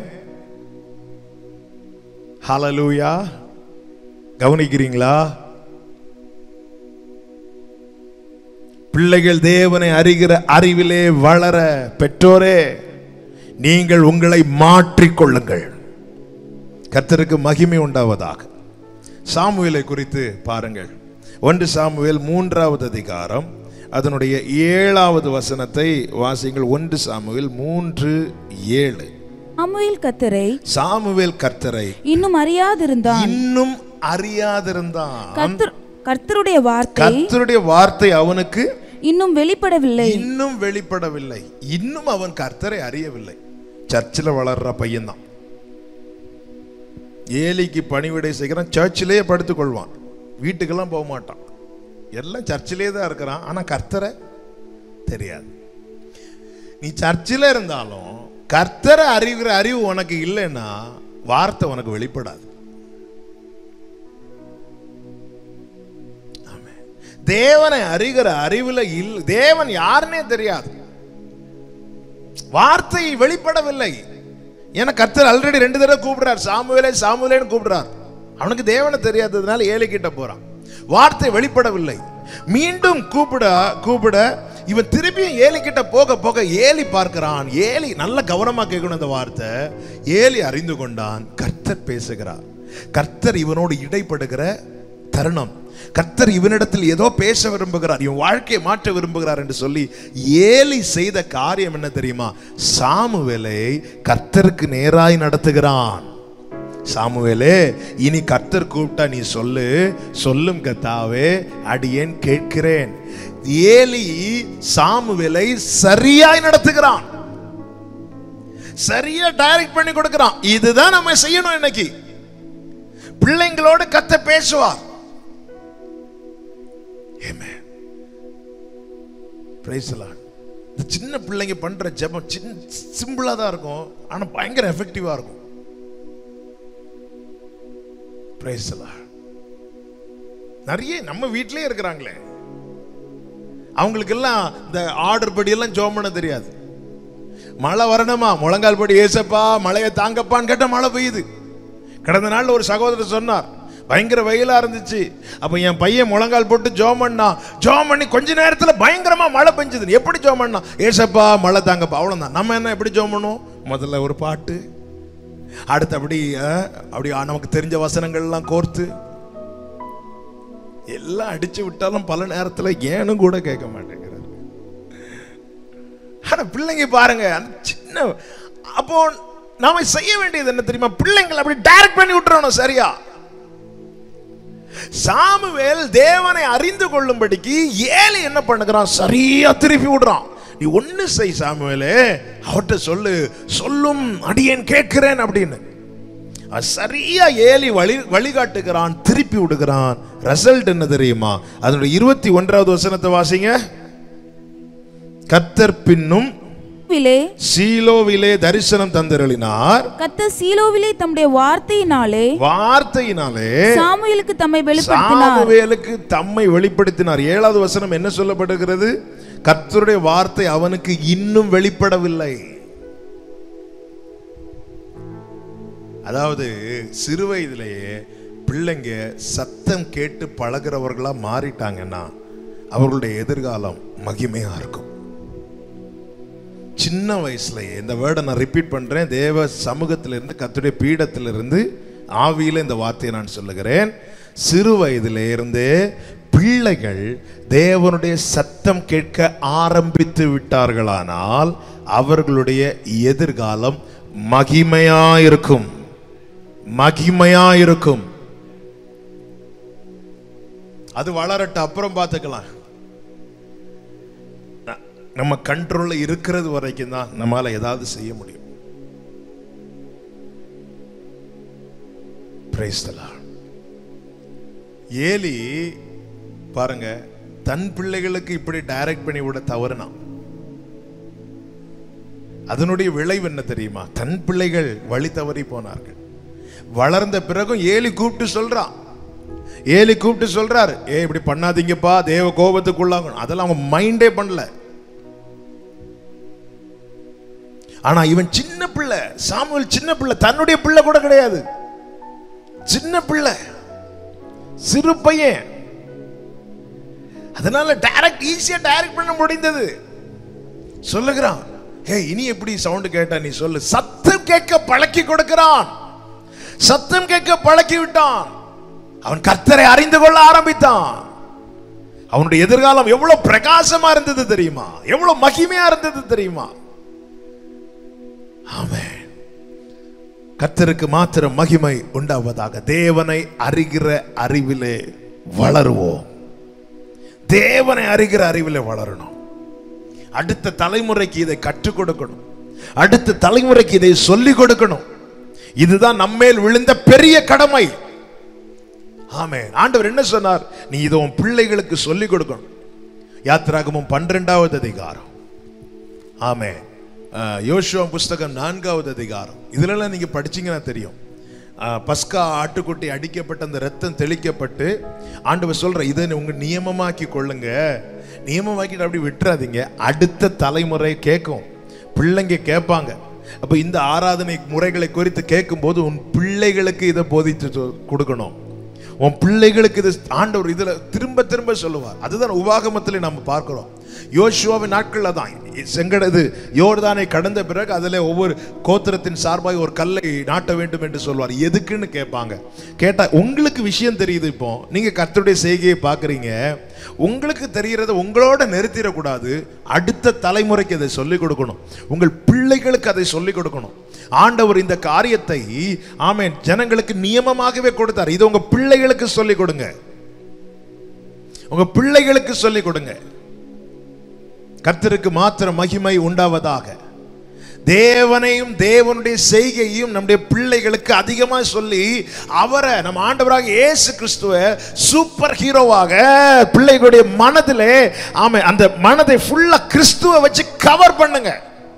ஹalleluya கவனிக்கிறீங்களா பிள்ளைகள் தேவனை அறிகிற அறிவிலே வளர பெற்றோரே நீங்கள் உங்களை மாற்றிக்கொள்ளுங்கள் கர்த்தருக்கு மகிமை உண்டாவதாக சாமுவேலை குறித்து பாருங்கள் ஒன்று சாமுவேல் மூன்றாவது அதிகாரம் அதனுடைய ஏழாவது வசனத்தை வாசிங்கள் ஒன்று சாமுவேல் மூன்று ஏழு சாமுவேல் கத்தரை சாமுவேல் கர்த்தரை இன்னும் அறியாதிருந்தான் இன்னும் அறியாதிருந்தான் கர்த்தர் கர்த்தருடைய வார்த்தை கர்த்தருடைய வார்த்தை அவனுக்கு இன்னும் வெளிப்படவில்லை இன்னும் வெளிப்படவில்லை இன்னும் அவன் கர்த்தரை அறியவில்லை சர்ச்சில் வளர்ற பையன்தான் ஏலிக்கு பணிவிடை செய்கிறான் சர்ச்சிலேயே படுத்துக் கொள்வான் வீட்டுக்கெல்லாம் போக மாட்டான் எல்லாம் சர்ச்சிலே தான் இருக்கிறான் ஆனா கர்த்தரை தெரியாது நீ சர்ச்சில் இருந்தாலும் கர்த்தரை அறிகிற அறிவு உனக்கு இல்லைன்னா வார்த்தை உனக்கு வெளிப்படாது ஆமென். தேவனை அறிகிற அறிவுல இல் தேவன் யாருன்னே தெரியாது வார்த்தை வெளிப்படவில்லை ஏன்னா கர்த்தர் ஆல்ரெடி ரெண்டு தடவை கூப்பிடுறார் சாமுவேலே சாமுவேலேன்னு கூப்பிடுறார் அவனுக்கு தேவனை தெரியாததுனால ஏழை கிட்ட போறான் வார்த்தை வெளிப்படவில்லை மீண்டும் கூப்பிட கூப்பிட இவன் திருப்பியும் ஏலி கிட்ட போக போக ஏலி பார்க்கிறான் ஏலி நல்ல கவனமா கேட்கணும் இந்த வார்த்தை ஏலி அறிந்து கொண்டான் கர்த்தர் பேசுகிறார் கர்த்தர் இவனோடு இடைப்படுகிற தருணம் கர்த்தர் இவனிடத்தில் ஏதோ பேச விரும்புகிறார் இவன் வாழ்க்கையை மாற்ற விரும்புகிறார் என்று சொல்லி ஏலி செய்த காரியம் என்ன தெரியுமா சாமுவேலை கர்த்தருக்கு நேராய் நடத்துகிறான் சாமுவேலே இனி கர்த்தர் கூப்பிட்டா நீ சொல்லு சொல்லும் கத்தாவே அடியேன் கேட்கிறேன் ஏலி சாமுவேலை சரியாய் நடத்துகிறான் சரியா டைரக்ட் பண்ணி கொடுக்கிறான் இதுதான் நம்ம செய்யணும் இன்னைக்கு பிள்ளைங்களோடு கத்த பேசுவார் Amen. Praise the Lord. இந்த சின்ன பிள்ளைங்க பண்ற ஜெபம் சின்ன சிம்பிளா தான் இருக்கும் ஆனா பயங்கர எஃபெக்டிவா இருக்கும் Praise the Lord. நிறைய நம்ம வீட்டிலேயே இருக்கிறாங்களே அவங்களுக்கெல்லாம் இந்த ஆர்டர் படி எல்லாம் ஜோம் பண்ண தெரியாது மழை வரணுமா முழங்கால் படி ஏசப்பா மழையை தாங்கப்பான்னு கேட்ட மழை பெய்யுது கடந்த நாள்ல ஒரு சகோதரர் சொன்னார் பயங்கர வெயிலா இருந்துச்சு அப்ப என் பையன் முழங்கால் போட்டு ஜோம் பண்ணா ஜோம் பண்ணி கொஞ்ச நேரத்துல பயங்கரமா மழை பெஞ்சது எப்படி ஜோம் பண்ணா ஏசப்பா மழை தாங்கப்பா அவ்வளவுதான் நம்ம என்ன எப்படி ஜோம் பண்ணுவோம் முதல்ல ஒரு பாட்டு அடுத்து அப்படி அஹ், அப்படி ஆ, நமக்கு தெரிஞ்ச வசனங்கள்லாம் கோர்த்து எல்லாம் அடிச்சு விட்டாலும் பல நேரத்துல ஏனும் கூட கேட்க மாட்டேங்கிறாரு ஆனா பிள்ளைங்க பாருங்க அந்த சின்ன அப்போ நாம செய்ய வேண்டியது என்ன தெரியுமா பிள்ளைங்களை அப்படி டைரக்ட் பண்ணி விட்டுறணும் சரியா சாமுவேல் தேவனை அறிந்து கொள்ளும்படிக்கு ஏலி என்ன பண்ணுகிறான் சரியா திருப்பி விடுறான் நீ ஒண்ணு செய் சாமுவேலே அவர்கிட்ட சொல்லு சொல்லும் அடியேன் கேட்கிறேன் அப்படின்னு அது சரியா ஏலி வழி வழிகாட்டுகிறான் திருப்பி விடுகிறான் ரிசல்ட் என்ன தெரியுமா அதனுடைய இருபத்தி ஒன்றாவது வசனத்தை வாசிங்க கத்தர் பின்னும் விலே சீலோவிலே தரிசனம் தந்தருளினார் கத்த சீலோவிலே தம்முடைய வார்த்தையினாலே வார்த்தையினாலே சாமுவேலுக்கு தம்மை வெளிப்படுத்தினார் சாமுவேலுக்கு தம்மை வெளிப்படுத்தினார் ஏழாவது வசனம் என்ன சொல்லப்படுகிறது கர்த்தருடைய வார்த்தை அவனுக்கு இன்னும் வெளிப்படவில்லை அதாவது சிறு வயதிலேயே பிள்ளைங்க சத்தம் கேட்டு பழகிறவர்களா மாறிட்டாங்கன்னா அவர்களுடைய எதிர்காலம் மகிமையா இருக்கும் சின்ன வயசுலயே இந்த வேர்டை நான் ரிப்பீட் பண்றேன் தேவ சமூகத்திலிருந்து கத்துடைய பீடத்திலிருந்து ஆவியில இந்த வார்த்தையை நான் சொல்லுகிறேன் சிறு வயதிலே இருந்தே பிள்ளைகள் தேவனுடைய சத்தம் கேட்க ஆரம்பித்து விட்டார்களானால் அவர்களுடைய எதிர்காலம் மகிமையா இருக்கும் மகிமையா இருக்கும் அது வளரட்டும் அப்புறம் பார்த்துக்கலாம் ந- நம்ம கண்ட்ரோல்ல இருக்கிறது வரைக்கும் தான் நம்மால ஏதாவது செய்ய முடியும் Praise the Lord. ஏலி பாருங்க தன் பிள்ளைகளுக்கு இப்படி டைரக்ட் பண்ணி விட தவறுனா அதனுடைய விளைவு என்ன தெரியுமா தன் பிள்ளைகள் வழி தவறி போனார்கள் வளர்ந்த பிறகும் ஏலி கூப்பிட்டு சொல்றான் ஏலி கூப்பிட்டு சொல்றாரு ஏ இப்படி பண்ணாதீங்கப்பா தேவ கோபத்துக்குள்ளாகணும் அதெல்லாம் அவன் மைண்டே பண்ணல ஆனா இவன் சின்ன பிள்ளை சாமுவேல் சின்ன பிள்ளை தன்னுடைய பிள்ளை கூட கிடையாது சின்ன பிள்ளை சிறு பையன் அதனால டைரக்ட் ஈஸியா டைரக்ட் பண்ண முடிந்தது சொல்லுகிறான் ஹே இனி எப்படி சவுண்ட் கேட்டா நீ சொல்லு சத்தம் கேட்க பழக்கி கொடுக்கிறான் சத்தம் கேட்க பழக்கி விட்டான் அவன் கர்த்தரை அறிந்து கொள்ள ஆரம்பித்தான் அவனுடைய எதிர்காலம் எவ்வளவு பிரகாசமா இருந்தது தெரியுமா எவ்வளவு மகிமையா இருந்தது தெரியுமா ஆமென் கர்த்தருக்கு மாத்திரம் மகிமை உண்டாவதாக தேவனை அறிகிற அறிவிலே வளருவோம் தேவனை அறிகிற அறிவிலே வளரணும் அடுத்த தலைமுறைக்கு இதை கற்றுக் கொடுக்கணும் அடுத்த தலைமுறைக்கு இதை சொல்லிக் கொடுக்கணும் இதுதான் நம்மேல் விழுந்த பெரிய கடமை ஆமே ஆண்டவர் என்ன சொன்னார் நீ இதை உன் பிள்ளைகளுக்கு சொல்லிக் கொடுக்கணும் யாத்திராகமும் பன்னிரெண்டாவது அதிகாரம் ஆமே அஹ், யோசுவா புஸ்தகம் நான்காவது அதிகாரம் இதுலலாம் நீங்க படிச்சீங்கன்னா தெரியும் அஹ், பஸ்கா ஆட்டுக்குட்டி அடிக்கப்பட்ட அந்த ரத்தம் தெளிக்கப்பட்டு ஆண்டவர் சொல்ற இதை உங்க நியமமாக்கி கொள்ளுங்க நியமமாக்கிட்டு அப்படி விட்டுறாதீங்க அடுத்த தலைமுறை கேட்கும் பிள்ளைங்க கேட்பாங்க அப்ப இந்த ஆராதனை முறைகளை குறித்து கேட்கும்போது உன் பிள்ளைகளுக்கு இதை போதித்து சொ- கொடுக்கணும் உன் பிள்ளைகளுக்கு இது ஆண்டவர் இதுல திரும்ப திரும்ப சொல்லுவார் அதுதான் உபாகமத்தில் நம்ம பார்க்கிறோம் யோசுவாவின் நாட்கள்ல தான் செங்கட இது யோர்தானை கடந்த பிறகு அதுல ஒவ்வொரு கோத்திரத்தின் சார்பாக ஒரு கல்லை நாட்ட வேண்டும் என்று சொல்வார் எதுக்குன்னு கேட்பாங்க கேட்டா உங்களுக்கு விஷயம் தெரியுது இப்போ நீங்க கர்த்தருடைய செய்கையை பார்க்கறீங்க உங்களுக்கு தெரிகிறத உங்களோட நிறுத்திடக்கூடாது அடுத்த தலைமுறைக்கு அதை சொல்லிக் கொடுக்கணும் உங்கள் பிள்ளைகளுக்கு அதை சொல்லிக் கொடுக்கணும் ஆண்டவர் இந்த காரியத்தை ஆமென் ஜனங்களுக்கு நியமமாகவே கொடுத்தார் இது உங்க பிள்ளைகளுக்கு சொல்லிக் கொடுங்க உங்க பிள்ளைகளுக்கு சொல்லிக் கொடுங்க கர்த்தருக்கு மாத்திர மகிமை உண்டாவதாக தேவனையும் தேவனுடைய செய்கையும் நம்முடைய பிள்ளைகளுக்கு அதிகமாக சொல்லி அவரை நம்ம ஆண்டவராக இயேசு கிறிஸ்துவ சூப்பர் ஹீரோவாக பிள்ளைகளுடைய மனதிலே ஆமை அந்த மனதை ஃபுல்லா கிறிஸ்துவ வச்சு கவர் பண்ணுங்க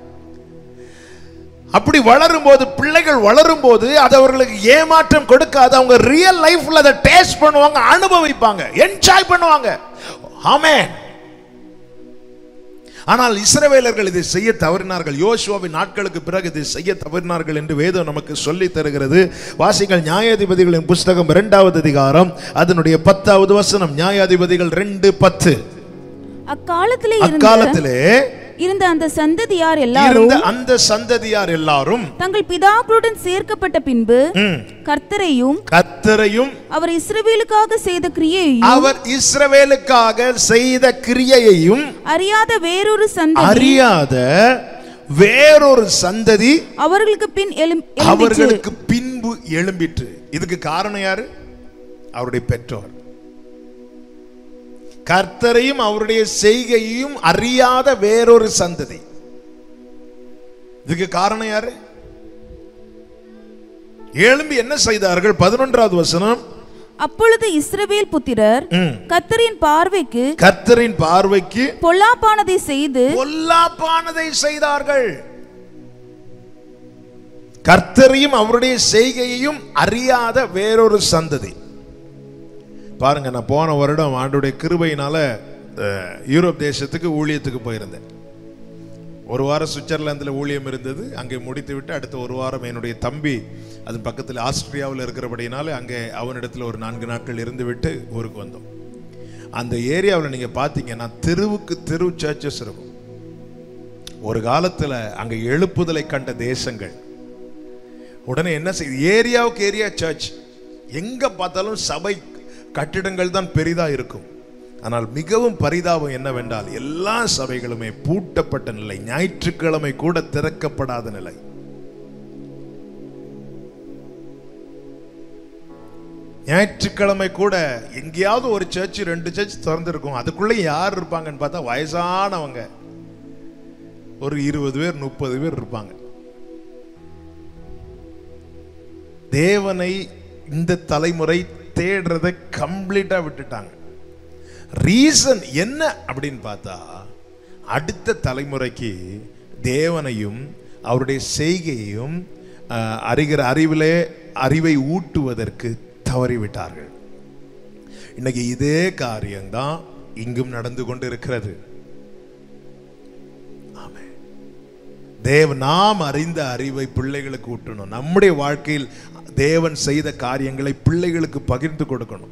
அப்படி வளரும் போது பிள்ளைகள் வளரும் போது அது அவர்களுக்கு ஏமாற்றம் கொடுக்காது அவங்க ரியல் லைஃப்ல அதை டேஸ்ட் பண்ணுவாங்க அனுபவிப்பாங்க என்ஜாய் பண்ணுவாங்க ஆமென் ஆனால் இஸ்ரவேலர்கள் இதை செய்ய தவறினார்கள் யோசுவாவின் நாட்களுக்கு பிறகு இதை செய்ய தவறினார்கள் என்று வேதம் நமக்கு சொல்லி தருகிறது வாசிகள் நியாயாதிபதிகளின் புஸ்தகம் இரண்டாவது அதிகாரம் அதனுடைய பத்தாவது வசனம் நியாயாதிபதிகள் ரெண்டு பத்து அக்காலத்திலே இருந்த அக்காலத்திலே இருந்த அந்த சந்ததியார் எல்லாரும் இருந்த அந்த சந்ததியார் எல்லாரும் தங்கள் பிதாக்களுடன் சேர்க்கப்பட்ட பின்பு ம், கர்த்தரையும் கர்த்தரையும் அவர் இஸ்ரவேலுக்காக செய்த கிரியையையும் அவர் இஸ்ரவேலுக்காக செய்த கிரியையையும் அறியாத வேறொரு சந்ததி அறியாத வேறொரு சந்ததி அவர்களுக்கு பின் எழும் எழும்பிற்று. அவர்களுக்கு பின்பு எழும்பிற்று இதுக்கு காரணம் யாரு அவருடைய பெற்றோர் கர்த்தரையும் அவருடைய செய்கையையும் அறியாத வேறொரு சந்ததி இதுக்கு காரணம் யாரு எழும்பி என்ன செய்தார்கள் பதினொன்றாவது வசனம் அப்பொழுது இஸ்ரவேல் புத்திரர் ம். கர்த்தரின் பார்வைக்கு கர்த்தரின் பார்வைக்கு பொல்லாப்பானதை செய்து பொல்லாப்பானதை செய்தார்கள் கர்த்தரையும் அவருடைய செய்கையையும் அறியாத வேறொரு சந்ததி பாருங்க நான் போன வருடம் ஆண்டுடைய கிருபையினால அஹ், யூரோப் தேசத்துக்கு ஊழியத்துக்கு போயிருந்தேன் ஒரு வாரம் சுவிட்சர்லாந்தில் ஊழியம் இருந்தது அங்கே முடித்து விட்டு அடுத்த ஒரு வாரம் என்னுடைய தம்பி அது பக்கத்தில் ஆஸ்திரியாவில் இருக்கிறபடினால அங்கே அவனிடத்தில் ஒரு நான்கு நாட்கள் இருந்து விட்டு ஊருக்கு வந்தோம் அந்த ஏரியாவில் நீங்கள் பார்த்தீங்கன்னா தெருவுக்கு தெரு சர்ச்சஸ் இருக்கும் ஒரு காலத்தில் அங்கே எழுப்புதலை கண்ட தேசங்கள் உடனே என்ன செய்யுது ஏரியாவுக்கு ஏரியா சர்ச் எங்க பார்த்தாலும் சபை கட்டிடங்கள் தான் பெரிதா இருக்கும் ஆனால் மிகவும் பரிதாபம் என்னவென்றால் எல்லா சபைகளுமே பூட்டப்பட்ட நிலை ஞாயிற்றுக்கிழமை கூட திறக்கப்படாத நிலை ஞாயிற்றுக்கிழமை கூட எங்கேயாவது ஒரு சர்ச் ரெண்டு சர்ச் திறந்திருக்கும் அதுக்குள்ளே யார் இருப்பாங்கன்னு பார்த்தா வயசானவங்க ஒரு இருபது பேர் முப்பது பேர் இருப்பாங்க தேவனை இந்த தலைமுறை தேடுறதை கம்ப்ளீட்டா விட்டுட்டாங்க ரீசன் என்ன அப்படின்னு பார்த்தா அடுத்த தலைமுறைக்கு தேவனையும் அவருடைய செய்கையையும் அஹ், அறிகிற அறிவிலே அறிவை ஊட்டுவதற்கு தவறிவிட்டார்கள் இன்னைக்கு இதே காரியம்தான் இங்கும் நடந்து கொண்டு இருக்கிறது ஆமென். தேவ நாம் அறிந்த அறிவை பிள்ளைகளுக்கு ஊட்டணும் நம்முடைய வாழ்க்கையில் தேவன் செய்த காரியங்களை பிள்ளைகளுக்கு பகிர்ந்து கொடுக்கணும்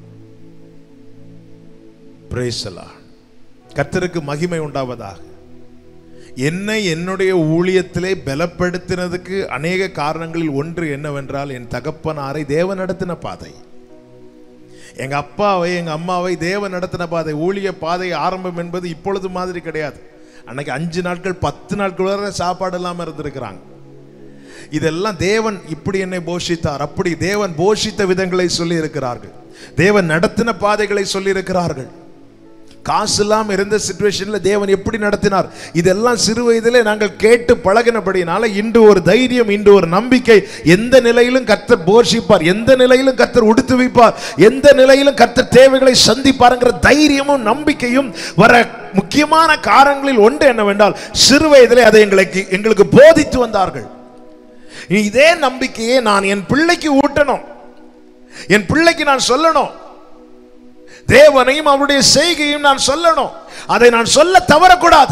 Praise the Lord. கர்த்தருக்கு மகிமை உண்டாவதாக என்னை என்னுடைய ஊழியத்திலே பலப்படுத்தினதுக்கு அநேக காரணங்களில் ஒன்று என்னவென்றால் என் தகப்பனாரை தேவன் நடத்தின பாதை எங்க அப்பாவை எங்க அம்மாவை தேவன் நடத்தின பாதை ஊழிய பாதை ஆரம்பம் என்பது இப்பொழுது மாதிரி கிடையாது அன்னைக்கு அஞ்சு நாட்கள் பத்து நாட்கள் வரை சாப்பாடு இல்லாம இருந்திருக்கிறாங்க இதெல்லாம் தேவன் இப்படி என்னை போஷித்தார் அப்படி தேவன் போஷித்த விதங்களை சொல்லி இருக்கிறார்கள் தேவன் நடத்தின பாதைகளை சொல்லி இருக்கிறார்கள் காசு இல்லாம இருந்த சுச்சுவேஷன்ல தேவன் எப்படி நடத்தினார் இதெல்லாம் சிறு வயதிலே நாங்கள் கேட்டு பழகினபடினால இன்று ஒரு தைரியம் இன்று ஒரு நம்பிக்கை எந்த நிலையிலும் கர்த்தர் போஷிப்பார் எந்த நிலையிலும் கர்த்தர் உடுத்து வைப்பார் எந்த நிலையிலும் கர்த்தர் தேவைகளை சந்திப்பாருங்கிற தைரியமும் நம்பிக்கையும் வர முக்கியமான காரணங்களில் ஒன்று என்னவென்றால் சிறு வயதிலே அதை எங்களுக்கு எங்களுக்கு போதித்து வந்தார்கள் இதே நம்பிக்கையை நான் என் பிள்ளைக்கு ஊட்டணும் என் பிள்ளைக்கு நான் சொல்லணும் தேவனையும் அவருடைய செய்கையும் நான் சொல்லணும் அதை நான் சொல்ல தவறக்கூடாது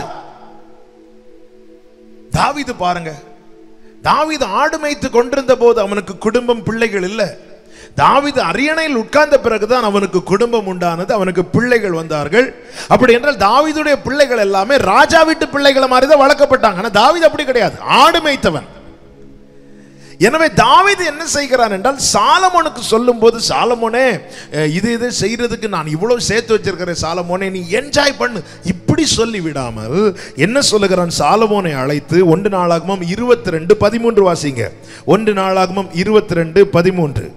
தாவீது பாருங்க தாவீது ஆடு மேய்த்து கொண்டிருந்த போது அவனுக்கு குடும்பம் பிள்ளைகள் இல்லை தாவீது அரியணையில் உட்கார்ந்த பிறகுதான் அவனுக்கு குடும்பம் உண்டானது அவனுக்கு பிள்ளைகள் வந்தார்கள் அப்படி என்றால் தாவீதுடைய பிள்ளைகள் எல்லாமே ராஜா வீட்டு பிள்ளைகளை மாதிரி தான் வளர்க்கப்பட்டாங்க ஆனா தாவீது அப்படி கிடையாது ஆடு மேய்த்தவன் எனவே தாவீது என்ன செய்கிறான் என்றால் சாலமோனுக்கு சொல்லும்போது சாலமோனே அஹ், இது இது செய்யறதுக்கு நான் இவ்வளவு சேர்த்து வச்சிருக்கிறேன் சாலமோனே நீ என்ஜாய் பண்ணு இப்படி சொல்லி விடாமல் என்ன சொல்லுகிறான் சாலமோனை அழைத்து ஒன்று நாளாகமும் இருபத்தி ரெண்டு பதிமூன்று வாசிங்க ஒன்று நாளாகமும் இருபத்தி ரெண்டு பதிமூன்று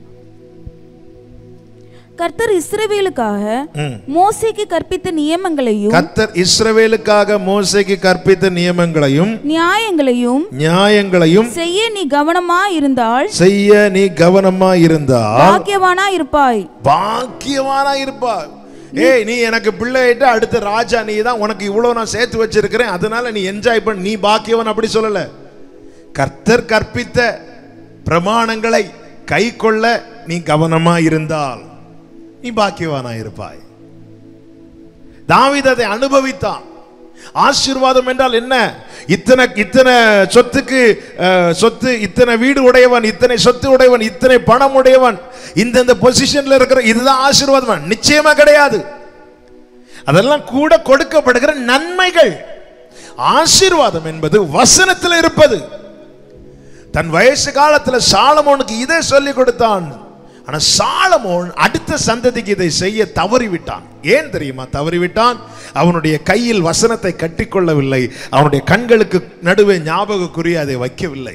கர்த்தர் இஸ்ரவேலுக்காக ம். மோசேக்கு கற்பித்த நியமங்களையும் கர்த்தர் இஸ்ரவேலுக்காக மோசைக்கு கற்பித்த நியமங்களையும் நியாயங்களையும் நியாயங்களையும் செய்ய நீ கவனமா இருந்தால் செய்ய நீ கவனமா இருந்தால் பாக்கியவானா இருப்பாய் பாக்கியவானா இருப்பா ஏய் நீ எனக்கு பிள்ளை ஆயிட்டு அடுத்த ராஜா நீ தான் உனக்கு இவ்வளவு நான் சேர்த்து வச்சிருக்கிறேன் அதனால நீ என்ஜாய் பண்ண நீ பாக்கியவன் அப்படி சொல்லல கர்த்தர் கற்பித்த பிரமாணங்களை கை கொள்ள நீ கவனமா இருந்தால் நீ பாக்கியவானா இருப்பாய் தாவீது அதை அனுபவித்தான் ஆசீர்வாதம் என்றால் என்ன இத்தனை இத்தனை சொத்துக்கு அஹ், சொத்து இத்தனை வீடு உடையவன் இத்தனை சொத்து உடையவன் இத்தனை பணம் உடையவன் இந்தந்த பொசிஷன்ல இருக்கிற இதுதான் ஆசீர்வாதம் நிச்சயமா கிடையாது அதெல்லாம் கூட கொடுக்கப்படுகிற நன்மைகள் ஆசீர்வாதம் என்பது வசனத்தில் இருப்பது தன் வயசு காலத்துல சாலமோனுக்கு இதை சொல்லி கொடுத்தான் ஆனா சாலமோன் அடுத்த சந்ததிக்கு இதை செய்ய தவறிவிட்டான் ஏன் தெரியுமா தவறிவிட்டான் அவனுடைய கையில் வசனத்தை கட்டிக்கொள்ளவில்லை அவனுடைய கண்களுக்கு நடுவே ஞாபக குறி அதை வைக்கவில்லை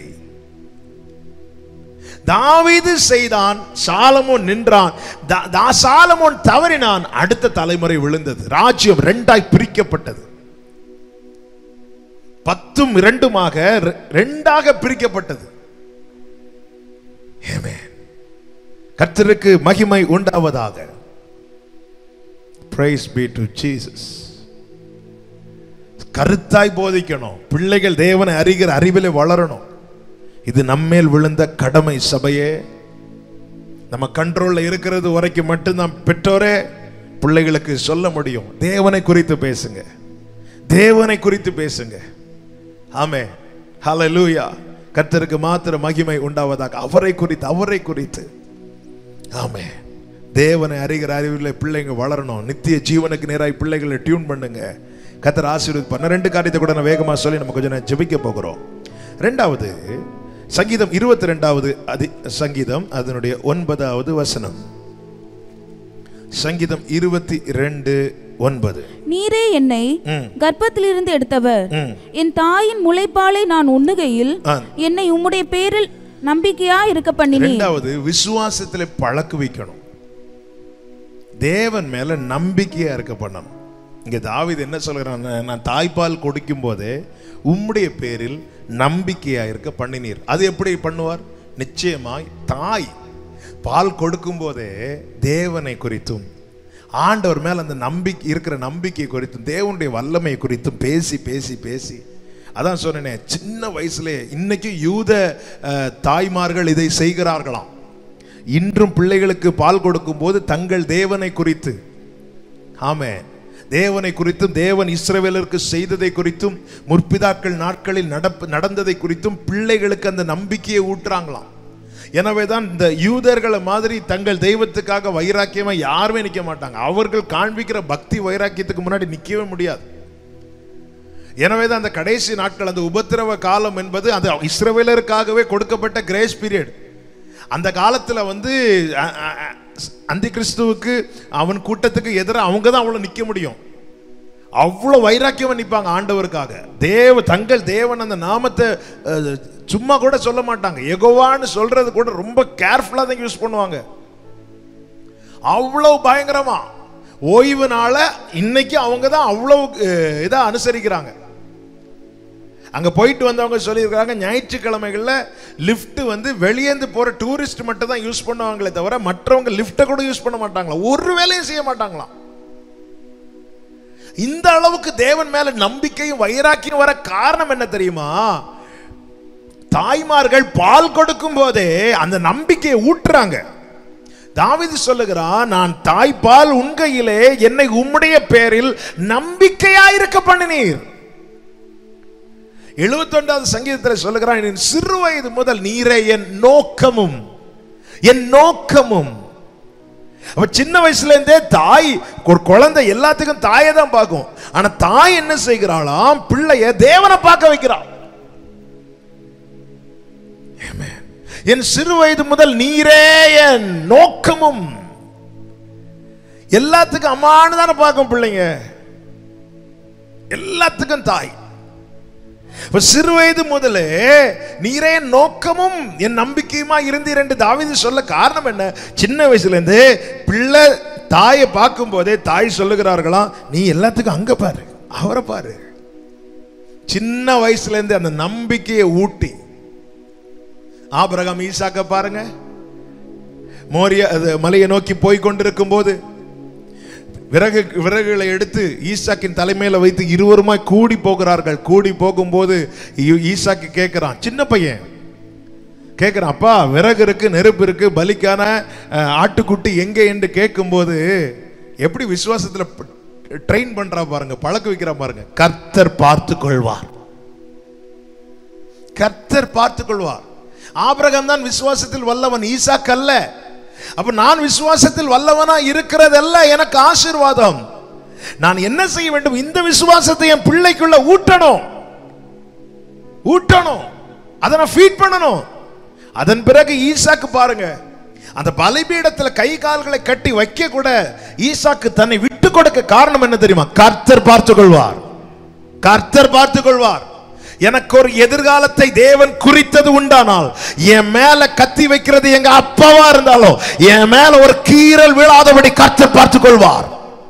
தாவீது செய்தான் சாலமோன் நின்றான் தா- தா- சாலமோன் தவறினான் அடுத்த தலைமுறை விழுந்தது ராஜ்யம் ரெண்டாய் பிரிக்கப்பட்டது பத்தும் இரண்டுமாக ரெ- ரெண்டாக பிரிக்கப்பட்டது Amen. கர்த்தருக்கு மகிமை உண்டாவதாக Praise be to Jesus. கருத்தாய் போதிக்கணும் பிள்ளைகள் தேவனை அறிகிற அறிவிலே வளரணும் இது நம்மேல் விழுந்த கடமை சபையே நம்ம கண்ட்ரோல்ல இருக்கிறது வரைக்கும் மட்டும்தான் பெற்றோரே பிள்ளைகளுக்கு சொல்ல முடியும் தேவனை குறித்து பேசுங்க தேவனை குறித்து பேசுங்க ஆமே ஹalleluya கர்த்தருக்கு மாத்திர மகிமை உண்டாவதாக அவரை குறித்து அவரை குறித்து ஆமே தேவனை அறிகிற அறிவில் பிள்ளைங்க வளரணும் நித்திய ஜீவனுக்கு நேராய் பிள்ளைகளை டியூன் பண்ணுங்க கத்தர் ஆசீர்வதி பன்னிரெண்டு காரியத்தை கூட நான் வேகமா சொல்லி நம்ம கொஞ்சம் நேரம் ஜெபிக்க போகிறோம் ரெண்டாவது சங்கீதம் இருபத்தி ரெண்டாவது அதி சங்கீதம் அதனுடைய ஒன்பதாவது வசனம் சங்கீதம் இருபத்தி ரெண்டு ஒன்பது நீரே என்னை ம். கர்ப்பத்திலிருந்து எடுத்தவர் ம். என் தாயின் முளைப்பாலை நான் உண்ணுகையில் ஆ. என்னை உம்முடைய பேரில் நம்பிக்கையா இருக்க பண்ணினீர் ரெண்டாவது விசுவாசத்துல பழக்க வைக்கணும் தேவன் மேல நம்பிக்கையா இருக்க பண்ணணும் இங்க தாவீது என்ன சொல்கிறான் நான் தாய்ப்பால் கொடுக்கும் போதே உம்முடைய பேரில் நம்பிக்கையா இருக்க பண்ணினீர் அது எப்படி பண்ணுவார் நிச்சயமாய் தாய் பால் கொடுக்கும் போதே தேவனை குறித்தும் ஆண்டவர் மேல் அந்த நம்பிக்கை இருக்கிற நம்பிக்கை குறித்தும் தேவனுடைய வல்லமை குறித்தும் பேசி பேசி பேசி அதான் சொன்னேனே சின்ன வயசுலே இன்னைக்கு யூத அஹ், தாய்மார்கள் இதை செய்கிறார்களாம் இன்றும் பிள்ளைகளுக்கு பால் கொடுக்கும்போது தங்கள் தேவனை குறித்து ஆமே தேவனை குறித்தும் தேவன் இஸ்ரவேலருக்கு செய்ததை குறித்தும் முற்பிதாக்கள் நாட்களில் நடப்பு நடந்ததை குறித்தும் பிள்ளைகளுக்கு அந்த நம்பிக்கையை ஊட்டுறாங்களாம் எனவே தான் இந்த யூதர்களை மாதிரி தங்கள் தெய்வத்துக்காக வைராக்கியமா யாருமே நிற்க மாட்டாங்க அவர்கள் காண்பிக்கிற பக்தி வைராக்கியத்துக்கு முன்னாடி நிற்கவே முடியாது எனவே தான் அந்த கடைசி நாட்கள் அந்த உபத்திரவ காலம் என்பது அந்த இஸ்ரவேலருக்காகவே கொடுக்கப்பட்ட கிரேஸ் பீரியட் அந்த காலத்துல வந்து அ- அ- அ- அந்தி கிறிஸ்துவுக்கு அவன் கூட்டத்துக்கு எதிராக அவங்க தான் அவ்வளோ நிற்க முடியும் அவ்வளோ வைராக்கியமா நிற்பாங்க ஆண்டவருக்காக தேவ தங்கள் தேவன் அந்த நாமத்தை அஹ், சும்மா கூட சொல்ல மாட்டாங்க எகோவான்னு சொல்றது கூட ரொம்ப கேர்ஃபுல்லாக தான் யூஸ் பண்ணுவாங்க அவ்வளவு பயங்கரமா ஓய்வு நாள இன்னைக்கு அவங்க தான் அவ்வளவு அஹ், இதா அனுசரிக்கிறாங்க அங்க போயிட்டு வந்தவங்க சொல்லியிருக்காங்க ஞாயிற்றுக்கிழமைகள்ல லிஃப்ட் வந்து வெளியேந்து போற டூரிஸ்ட் மட்டும் தான் யூஸ் பண்ணுவாங்களே தவிர மற்றவங்க லிஃப்ட்டை கூட யூஸ் பண்ண மாட்டாங்களா ஒரு வேலையும் செய்ய மாட்டாங்களாம் இந்த அளவுக்கு தேவன் மேல நம்பிக்கையும் வைராக்கியம் வர காரணம் என்ன தெரியுமா தாய்மார்கள் பால் கொடுக்கும் போதே அந்த நம்பிக்கையை ஊட்டுறாங்க தாவீது சொல்லுகிறான் நான் தாய்ப்பால் உண்கையிலே என்னை உம்முடைய பேரில் நம்பிக்கையா இருக்க பண்ணினீர் எழுபத்தொண்டாவது சங்கீதத்தில் சொல்லுகிறான் என் சிறு வயது முதல் நீரே என் நோக்கமும் என் நோக்கமும் அப்ப சின்ன வயசுல இருந்தே தாய் ஒரு குழந்தை எல்லாத்துக்கும் தாயை தான் பார்க்கும் ஆனா தாய் என்ன செய்கிறாளாம் பிள்ளைய தேவனை பார்க்க வைக்கிறாள் Amen. என் சிறு வயது முதல் நீரே என் நோக்கமும் எல்லாத்துக்கும் அம்மானு தானே பார்க்கும் பிள்ளைங்க எல்லாத்துக்கும் தாய் இப்ப சிறு வயது முதலே நீரே என் நோக்கமும் என் நம்பிக்கையுமா இருந்தீர் என்று தாவீது சொல்ல காரணம் என்ன சின்ன வயசுல இருந்து பிள்ளை தாயை பார்க்கும் போதே தாய் சொல்லுகிறார்களாம் நீ எல்லாத்துக்கும் அங்க பாரு அவரை பாரு சின்ன வயசுல இருந்து அந்த நம்பிக்கையை ஊட்டி ஆபிரகாம் ஈசாக்க பாருங்க மோரியா அது மலையை நோக்கி போய் கொண்டிருக்கும் போது விறகு விறகுகளை எடுத்து ஈசாக்கின் தலைமையில வைத்து இருவருமாய் கூடி போகிறார்கள் கூடி போகும்போது ஈ- ஈசாக்கு கேட்கிறான் சின்ன பையன் கேட்கிறான் அப்பா விறகு இருக்கு நெருப்பு இருக்கு பலிக்கான அஹ், ஆட்டுக்குட்டி எங்க என்று கேட்கும்போது எப்படி விசுவாசத்துல ட்ரெயின் பண்றா பாருங்க பழக்க வைக்கிறா பாருங்க கர்த்தர் பார்த்து கொள்வார் கர்த்தர் பார்த்துக் கொள்வார் ஆபிரகாம் தான் விசுவாசத்தில் வல்லவன் ஈசாக் அல்ல அப்ப நான் விசுவாசத்தில் வல்லவனா இருக்கிறதல்ல எனக்கு ஆசீர்வாதம் நான் என்ன செய்ய வேண்டும் இந்த விசுவாசத்தை என் பிள்ளைக்குள்ள ஊட்டணும் ஊட்டணும் அதை நான் ஃபீட் பண்ணணும் அதன் பிறகு ஈசாக்கு பாருங்க அந்த பலிபீடத்துல கை கால்களை கட்டி வைக்க கூட ஈசாக்கு தன்னை விட்டு கொடுக்க காரணம் என்ன தெரியுமா கர்த்தர் பார்த்துக் கொள்வார் கர்த்தர் பார்த்துக் கொள்வார் எனக்கு ஒரு எதிர்காலத்தை தேவன் குறித்தது உண்டானால் என் மேல கத்தி வைக்கிறது எங்க அப்பாவா இருந்தாலும் என் மேல ஒரு கீறல் விழாதபடி கர்த்தர் பார்த்துக் கொள்வார்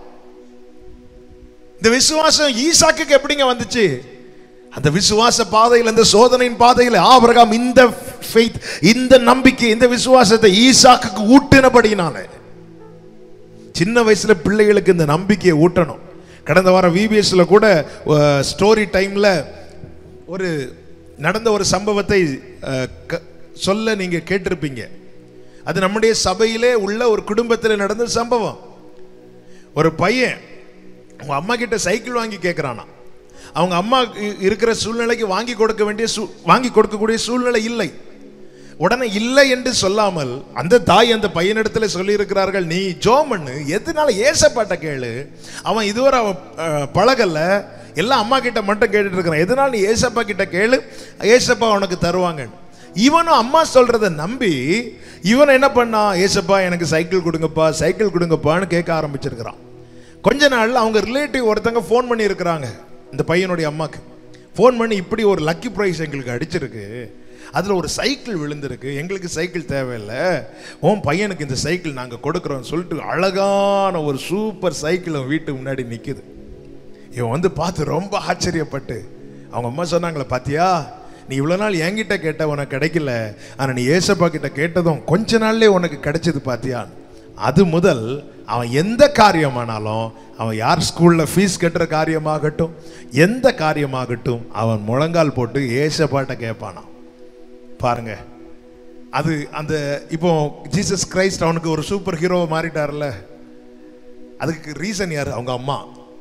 இந்த விசுவாசம் ஈசாக்குக்கு எப்படிங்க வந்துச்சு அந்த விசுவாச பாதையில் இந்த சோதனையின் பாதையில் ஆபிரகாம் இந்த faith, இந்த நம்பிக்கை இந்த விசுவாசத்தை ஈசாக்குக்கு ஊட்டினபடினாலே சின்ன வயசுல பிள்ளைகளுக்கு இந்த நம்பிக்கையை ஊட்டணும் கடந்த வாரம் விபிஎஸ்ல கூட ஸ்டோரி டைம்ல ஒரு நடந்த ஒரு சம்பவத்தை அஹ், க- சொல்ல நீங்க கேட்டிருப்பீங்க அது நம்முடைய சபையிலே உள்ள ஒரு குடும்பத்தில் நடந்த சம்பவம் ஒரு பையன் அவங்க அம்மா கிட்ட சைக்கிள் வாங்கி கேட்குறானா அவங்க அம்மா இ- இருக்கிற சூழ்நிலைக்கு வாங்கி கொடுக்க வேண்டிய சூ வாங்கி கொடுக்கக்கூடிய சூழ்நிலை இல்லை உடனே இல்லை என்று சொல்லாமல் அந்த தாய் அந்த பையனிடத்துல சொல்லி இருக்கிறார்கள் நீ ஜோம் பண்ணு எதனால ஏசப்பாட்ட கேளு அவன் இதுவரை அவன் அஹ், பழகல எல்லாம் அம்மா கிட்ட மட்டும் கேட்டுட்டு இருக்கிறான் எதனால நீ ஏசப்பா கிட்ட கேளு ஏசப்பா உனக்கு தருவாங்க இவனும் அம்மா சொல்றத நம்பி இவன் என்ன பண்ணான் ஏசப்பா எனக்கு சைக்கிள் கொடுங்கப்பா சைக்கிள் கொடுங்கப்பான்னு கேட்க ஆரம்பிச்சிருக்கிறான் கொஞ்ச நாள்ல அவங்க ரிலேட்டிவ் ஒருத்தங்க ஃபோன் பண்ணி இருக்கிறாங்க இந்த பையனுடைய அம்மாக்கு ஃபோன் பண்ணி இப்படி ஒரு லக்கி ப்ரைஸ் எங்களுக்கு அடிச்சிருக்கு அதில் ஒரு சைக்கிள் விழுந்திருக்கு எங்களுக்கு சைக்கிள் தேவையில்லை உன் பையனுக்கு இந்த சைக்கிள் நாங்கள் கொடுக்குறோம்னு சொல்லிட்டு அழகான ஒரு சூப்பர் சைக்கிள் அவன் வீட்டுக்கு முன்னாடி நிற்குது இவன் வந்து பார்த்து ரொம்ப ஆச்சரியப்பட்டு அவங்க அம்மா சொன்னாங்களே பாத்தியா நீ இவ்வளோ நாள் என்கிட்ட கேட்ட உனக்கு கிடைக்கல ஆனால் நீ ஏசப்பா கிட்ட கேட்டதும் கொஞ்ச நாள்லயே உனக்கு கிடைச்சது பாத்தியா அது முதல் அவன் எந்த காரியமானாலும் அவன் யார் ஸ்கூலில் ஃபீஸ் கட்டுற காரியமாகட்டும் எந்த காரியமாகட்டும் அவன் முழங்கால் போட்டு ஏசப்பாட்ட கேட்பானாம் பாருங்க அது அந்த இப்போ ஜீசஸ் கிரைஸ்ட் அவனுக்கு ஒரு சூப்பர் ஹீரோவை மாறிட்டார்ல அதுக்கு ரீசன் யார் அவங்க அம்மா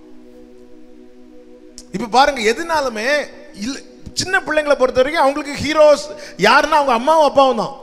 இப்ப பாருங்க எதுனாலுமே இல்ல சின்ன பிள்ளைங்களை பொறுத்த வரைக்கும் அவங்களுக்கு ஹீரோஸ் யாருன்னா அவங்க அம்மாவும் அப்பாவும் தான்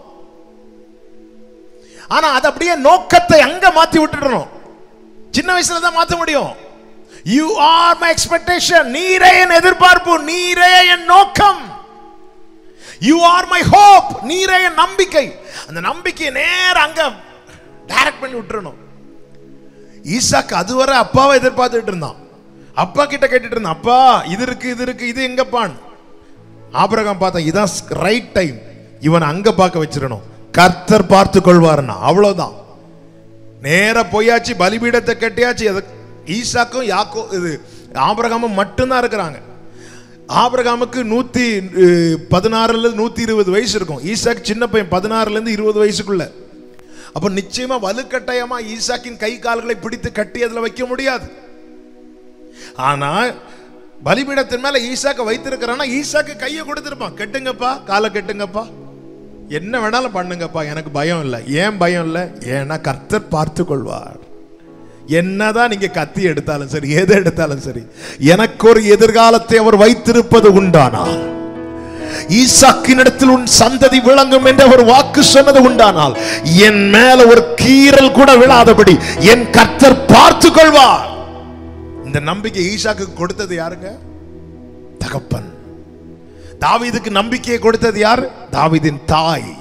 ஆனா அது அப்படியே நோக்கத்தை அங்க மாத்தி விட்டுடணும் சின்ன வயசுல தான் மாத்த முடியும் யூ ஆர் மை எக்ஸ்பெக்டேஷன் நீரே என் எதிர்பார்ப்பு நீரே என் நோக்கம் யூ ஆர் மை ஹோப் நீரே என் நம்பிக்கை அந்த நம்பிக்கையை நேர அங்க டைரக்ட் பண்ணி விட்டுறணும் ஈசாக்கு அதுவரை அப்பாவை எதிர்பார்த்துட்டு இருந்தான் அப்பா கிட்ட கேட்டுட்டு இருந்தான் அப்பா இது இருக்கு இது இருக்கு இது எங்கப்பான் ஆபிரகாம் பார்த்தா இதான் ரைட் டைம் இவன் அங்க பார்க்க வச்சிடணும் கர்த்தர் பார்த்து கொள்வாருன்னா அவ்வளவுதான் நேரா போயாச்சு பலிபீடத்தை கட்டியாச்சு அது ஈசாக்கும் யாக்கோ இது ஆபிரகாமும் மட்டும்தான் இருக்கிறாங்க ஆபிரகாமுக்கு நூத்தி அஹ், பதினாறுல இருந்து நூத்தி இருபது வயசு இருக்கும் ஈசாக்கு சின்ன பையன் பதினாறுல இருந்து இருபது வயசுக்குள்ள அப்ப நிச்சயமா வலுக்கட்டாயமா ஈசாக்கின் கை கால்களை பிடித்து கட்டி அதுல வைக்க முடியாது ஆனா பலிபீடத்தின் மேல ஈசாக்க வைத்திருக்கிறான்னா ஈசாக்கு கையை கொடுத்திருப்பான் கெட்டுங்கப்பா காலை கெட்டுங்கப்பா என்ன வேணாலும் பண்ணுங்கப்பா எனக்கு பயம் இல்லை ஏன் பயம் இல்லை ஏன்னா கர்த்தர் பார்த்து கொள்வார் என்னதான் நீங்க கத்தி எடுத்தாலும் சரி எதை எடுத்தாலும் சரி எனக்கு ஒரு எதிர்காலத்தை அவர் வைத்திருப்பது உண்டானால் ஈசாக்கினிடத்தில் உன் சந்ததி விளங்கும் என்று அவர் வாக்கு சொன்னது உண்டானால் என் மேல ஒரு கீறல் கூட விழாதபடி என் கர்த்தர் பார்த்து கொள்வார் இந்த நம்பிக்கை ஈசாக்கு கொடுத்தது யாருங்க தகப்பன் தாவீதுக்கு நம்பிக்கையை கொடுத்தது யார் தாவீதின் தாய்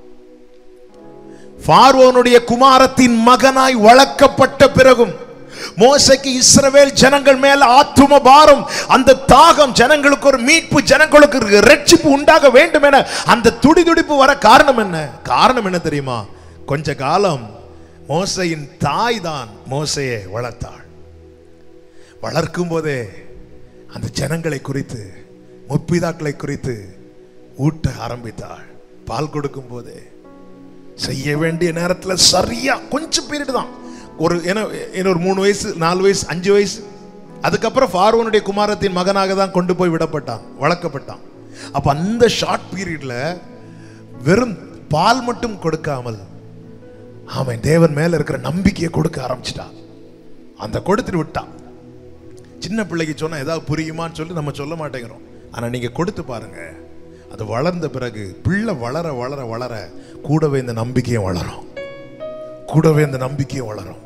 பார்வோனுடைய குமாரத்தின் மகனாய் வளர்க்கப்பட்ட பிறகும் மோசைக்கு இஸ்ரவேல் ஜனங்கள் மேல ஆத்தும பாரம் அந்த தாகம் ஜனங்களுக்கு ஒரு மீட்பு ஜனங்களுக்கு ஒரு ரட்சிப்பு உண்டாக வேண்டும் என அந்த துடிதுடிப்பு வர காரணம் என்ன காரணம் என்ன தெரியுமா கொஞ்ச காலம் மோசையின் தாய் தான் மோசையை வளர்த்தாள் வளர்க்கும் போதே அந்த ஜனங்களை குறித்து முற்பிதாக்களை குறித்து ஊட்ட ஆரம்பித்தாள் பால் கொடுக்கும் போதே செய்ய வேண்டிய நேரத்துல சரியா கொஞ்சம் பீரியட் தான் ஒரு ஏன்னா ஏன்னா ஒரு மூணு வயசு நாலு வயசு அஞ்சு வயசு அதுக்கப்புறம் ஃபார்வனுடைய குமாரத்தின் மகனாக தான் கொண்டு போய் விடப்பட்டான் வளர்க்கப்பட்டான் அப்ப அந்த ஷார்ட் பீரியட்ல வெறும் பால் மட்டும் கொடுக்காமல் அவன் தேவன் மேல இருக்கிற நம்பிக்கையை கொடுக்க ஆரம்பிச்சிட்டான் அந்த கொடுத்துட்டு விட்டான் சின்ன பிள்ளைக்கு சொன்னா ஏதாவது புரியுமான்னு சொல்லி நம்ம சொல்ல மாட்டேங்கிறோம் ஆனா நீங்க கொடுத்து பாருங்க அது வளர்ந்த பிறகு பிள்ளை வளர வளர வளர கூடவே இந்த நம்பிக்கையும் வளரும் கூடவே இந்த நம்பிக்கையும் வளரும்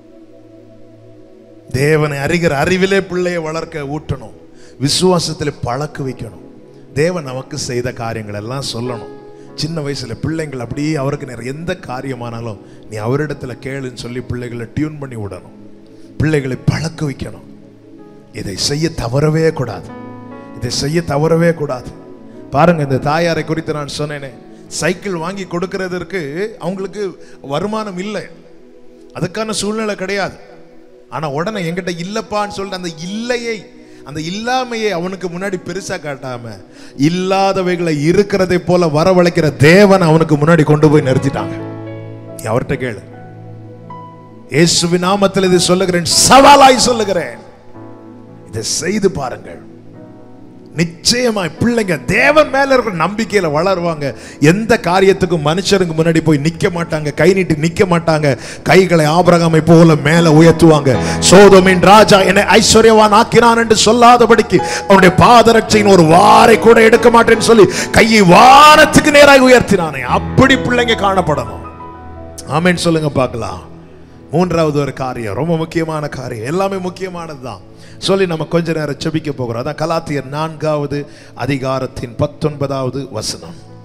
தேவனை அறிகிற அறிவிலே பிள்ளையை வளர்க்க ஊட்டணும் விசுவாசத்தில் பழக்க வைக்கணும் தேவன் நமக்கு செய்த காரியங்கள் எல்லாம் சொல்லணும் சின்ன வயசுல பிள்ளைங்கள் அப்படியே அவருக்கு நிறைய எந்த காரியமானாலும் நீ அவரிடத்துல கேளுன்னு சொல்லி பிள்ளைகளை டியூன் பண்ணி விடணும் பிள்ளைகளை பழக்க வைக்கணும் இதை செய்ய தவறவே கூடாது இதை செய்ய தவறவே கூடாது பாருங்க இந்த தாயாரை குறித்து நான் சொன்னேனே சைக்கிள் வாங்கி கொடுக்கறதற்கு அவங்களுக்கு வருமானம் இல்லை அதுக்கான சூழ்நிலை கிடையாது ஆனா உடனே என்கிட்ட இல்லப்பான்னு சொல்லிட்டு அந்த இல்லையை அந்த இல்லாமையை அவனுக்கு முன்னாடி பெருசா காட்டாம இல்லாதவைகளை இருக்கிறதை போல வரவழைக்கிற தேவன் அவனுக்கு முன்னாடி கொண்டு போய் நிறுத்திட்டாங்க நீ அவர்கிட்ட கேளு இயேசுவின் நாமத்தில் இதை சொல்லுகிறேன் சவாலாய் சொல்லுகிறேன் இதை செய்து பாருங்கள் நிச்சயமாய் பிள்ளைங்க தேவன் மேல இருக்கிற நம்பிக்கையில வளருவாங்க எந்த காரியத்துக்கும் மனுஷருக்கு முன்னாடி போய் நிக்க மாட்டாங்க கை நீட்டி நிக்க மாட்டாங்க கைகளை ஆபரகாமை போல மேல உயர்த்துவாங்க சோதோமின் ராஜா என்னை ஐஸ்வர்யவான் ஆக்கினான் என்று சொல்லாதபடிக்கு அவனுடைய பாதரட்சையின் ஒரு வாரை கூட எடுக்க மாட்டேன்னு சொல்லி கையை வானத்துக்கு நேராக உயர்த்தினானே அப்படி பிள்ளைங்க காணப்படணும் ஆமென் சொல்லுங்க பார்க்கலாம் மூன்றாவது ஒரு காரியம் ரொம்ப முக்கியமான காரியம் எல்லாமே முக்கியமானது தான் சொல்லி நம்ம கொஞ்ச நேரம் செபிக்க போகிறோம் அதான் கலாத்தியர் நான்காவது அதிகாரத்தின் பத்தொன்பதாவது வசனம்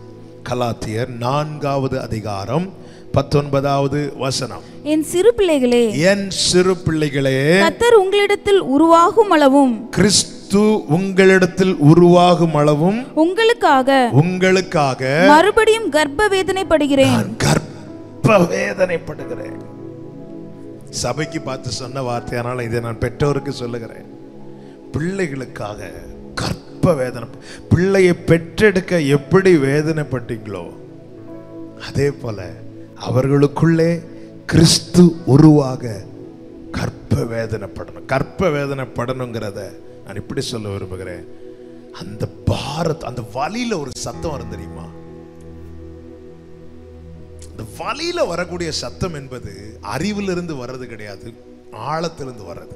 கலாத்தியர் நான்காவது அதிகாரம் பத்தொன்பதாவது வசனம் என் சிறு பிள்ளைகளே என் சிறு பிள்ளைகளே கத்தர் உங்களிடத்தில் உருவாகும் அளவும் கிறிஸ்து உங்களிடத்தில் உருவாகும் அளவும் உங்களுக்காக உங்களுக்காக மறுபடியும் கர்ப்ப வேதனைப்படுகிறேன் நான் கர்ப்ப வேதனைப்படுகிறேன் சபைக்கு பார்த்து சொன்ன வார்த்தையானால இதை நான் பெற்றோருக்கு சொல்லுகிறேன் பிள்ளைகளுக்காக கர்ப்ப வேதனை பிள்ளையை பெற்றெடுக்க எப்படி வேதனைப்பட்டீங்களோ அதே போல அவர்களுக்குள்ளே கிறிஸ்து உருவாக கற்ப வேதனைப்படணும் கற்ப வேதனைப்படணுங்கிறத நான் இப்படி சொல்ல விரும்புகிறேன் அந்த பாரத் அந்த வலியில ஒரு சத்தம் வரும் தெரியுமா இந்த வலியில வரக்கூடிய சத்தம் என்பது அறிவிலிருந்து வர்றது கிடையாது ஆழத்திலிருந்து வர்றது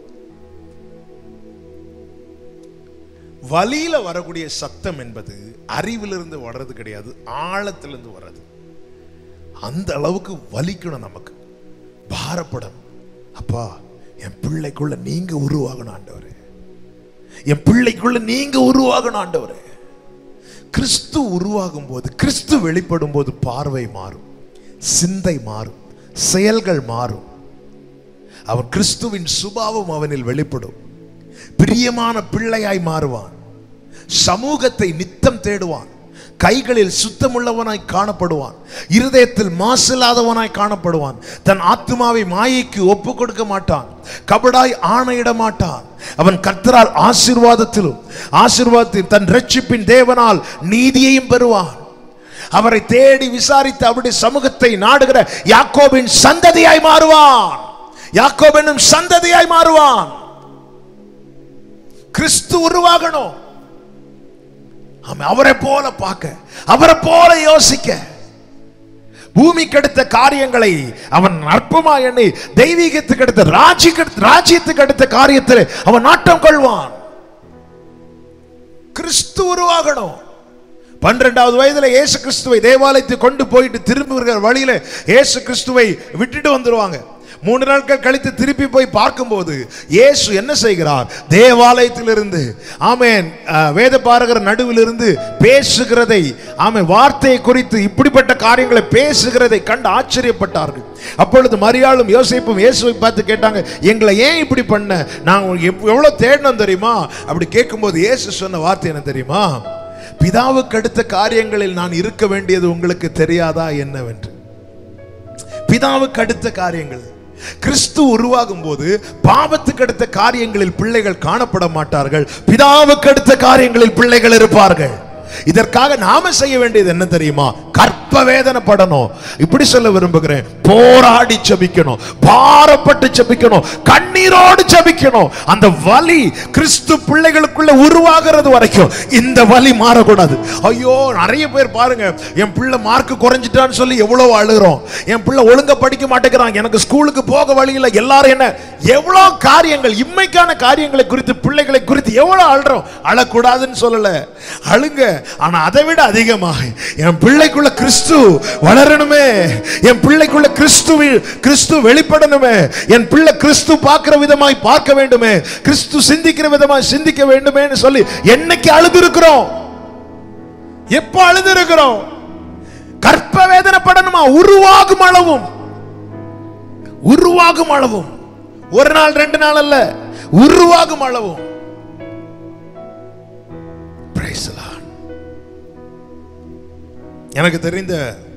வலியில வரக்கூடிய சத்தம் என்பது அறிவிலிருந்து வர்றது கிடையாது ஆழத்திலிருந்து வர்றது அந்த அளவுக்கு வலிக்கணும் நமக்கு பாரப்படணும் அப்பா என் பிள்ளைக்குள்ள நீங்க உருவாகணும் ஆண்டவரே என் பிள்ளைக்குள்ள நீங்க உருவாகணும் ஆண்டவரே கிறிஸ்து உருவாகும் போது கிறிஸ்து வெளிப்படும் போது பார்வை மாறும் சிந்தை மாறும் செயல்கள் மாறும் அவன் கிறிஸ்துவின் சுபாவம் அவனில் வெளிப்படும் பிரியமான பிள்ளையாய் மாறுவான் சமூகத்தை நித்தம் தேடுவான் கைகளில் சுத்தமுள்ளவனாய் காணப்படுவான் இருதயத்தில் மாசில்லாதவனாய் காணப்படுவான் தன் ஆத்மாவை மாயைக்கு ஒப்பு கொடுக்க மாட்டான் கபடாய் ஆணையிட மாட்டான் அவன் கர்த்தரால் ஆசீர்வாதத்திலும் ஆசீர்வாதத்தில் தன் ரட்சிப்பின் தேவனால் நீதியையும் பெறுவான் அவரை தேடி விசாரித்து அவருடைய சமூகத்தை நாடுகிற யாக்கோபின் சந்ததியாய் மாறுவான் யாக்கோப் என்னும் சந்ததியாய் மாறுவான் கிறிஸ்து உருவாகணும் ஆமா அவரை போல பார்க்க அவரை போல யோசிக்க பூமிக்கு அடுத்த காரியங்களை அவன் அற்பமா எண்ணி தெய்வீகத்துக்கு அடுத்த ராஜ்யக்கு ராஜ்யத்துக்கு அடுத்த காரியத்தில் அவன் நாட்டம் கொள்வான் கிறிஸ்து உருவாகணும் பன்னிரெண்டாவது வயதுல இயேசு கிறிஸ்துவை தேவாலயத்துக்கு கொண்டு போயிட்டு திரும்புகிற வழியில இயேசு கிறிஸ்துவை விட்டுட்டு வந்துருவாங்க மூன்று நாட்கள் கழித்து திருப்பி போய் பார்க்கும்போது இயேசு என்ன செய்கிறார் தேவாலயத்திலிருந்து ஆமென் அஹ், வேத பாரகர் நடுவிலிருந்து பேசுகிறதை ஆமென் வார்த்தையை குறித்து இப்படிப்பட்ட காரியங்களை பேசுகிறதை கண்டு ஆச்சரியப்பட்டார்கள் அப்பொழுது மரியாளும் யோசிப்பும் இயேசுவை பார்த்து கேட்டாங்க எங்களை ஏன் இப்படி பண்ண நாங்கள் எவ்வளவு தேடினோம் தெரியுமா அப்படி கேட்கும்போது இயேசு சொன்ன வார்த்தை என்ன தெரியுமா பிதாவுக்கு அடுத்த காரியங்களில் நான் இருக்க வேண்டியது உங்களுக்கு தெரியாதா என்னவென்று பிதாவுக்கு அடுத்த காரியங்கள் கிறிஸ்து உருவாகும் போது பாவத்துக்கு அடுத்த காரியங்களில் பிள்ளைகள் காணப்பட மாட்டார்கள் பிதாவுக்கு அடுத்த காரியங்களில் பிள்ளைகள் இருப்பார்கள் இதற்காக நாம செய்ய வேண்டியது என்ன தெரியுமா கற்ப வேதனைப்படணும் இப்படி சொல்ல விரும்புகிறேன் போராடி ஜெபிக்கணும் பாரப்பட்டு ஜெபிக்கணும் கண்ணீரோடு ஜெபிக்கணும் அந்த வலி கிறிஸ்து பிள்ளைகளுக்குள்ள உருவாகிறது வரைக்கும் இந்த வலி மாறக்கூடாது ஐயோ நிறைய பேர் பாருங்க என் பிள்ளை மார்க் குறைஞ்சிட்டான்னு சொல்லி எவ்வளவு அழுகிறோம் என் பிள்ளை ஒழுங்கா படிக்க மாட்டேங்கிறான் எனக்கு ஸ்கூலுக்கு போக வழி இல்லை எல்லாரும் என்ன எவ்வளவு காரியங்கள் இம்மைக்கான காரியங்களை குறித்து பிள்ளைகளை குறித்து எவ்வளவு அழுறோம் அழக்கூடாதுன்னு சொல்லல அழுங்க ஆனா அதை விட அதிகமாக என் பிள்ளைக்குள்ள கிறிஸ்து வளரணுமே என் பிள்ளைக்குள்ள கிறிஸ்து கிறிஸ்து வெளிப்படணுமே என் பிள்ளை கிறிஸ்து பார்க்கிற விதமாய் பார்க்க வேண்டுமே கிறிஸ்து சிந்திக்கிற விதமாய் சிந்திக்க வேண்டுமேன்னு சொல்லி என்னைக்கு அழுது இருக்கிறோம் எப்ப அழுது இருக்கிறோம் கற்ப வேதனைப்படணுமா உருவாகும் அளவும் உருவாகும் அளவும் ஒரு நாள் ரெண்டு நாள் அல்ல உருவாகும் அளவும் Praise the Lord. எனக்கு தெரிந்த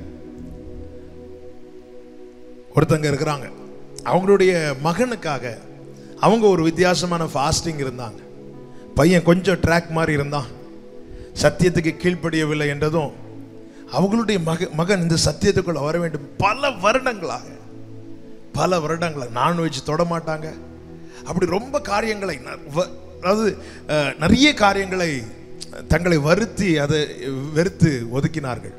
ஒருத்தங்க இருக்கிறாங்க அவங்களுடைய மகனுக்காக அவங்க ஒரு வித்தியாசமான ஃபாஸ்டிங் இருந்தாங்க பையன் கொஞ்சம் ட்ராக் மாதிரி இருந்தான் சத்தியத்துக்கு கீழ்ப்படியவில்லை என்றதும் அவங்களுடைய மக மகன் இந்த சத்தியத்துக்குள்ள வர வேண்டும் பல வருடங்களாக பல வருடங்களாக நான்வெஜ் தொட மாட்டாங்க அப்படி ரொம்ப காரியங்களை ந- வ- அதாவது அஹ், நிறைய காரியங்களை தங்களை வருத்தி அதை வெறுத்து ஒதுக்கினார்கள்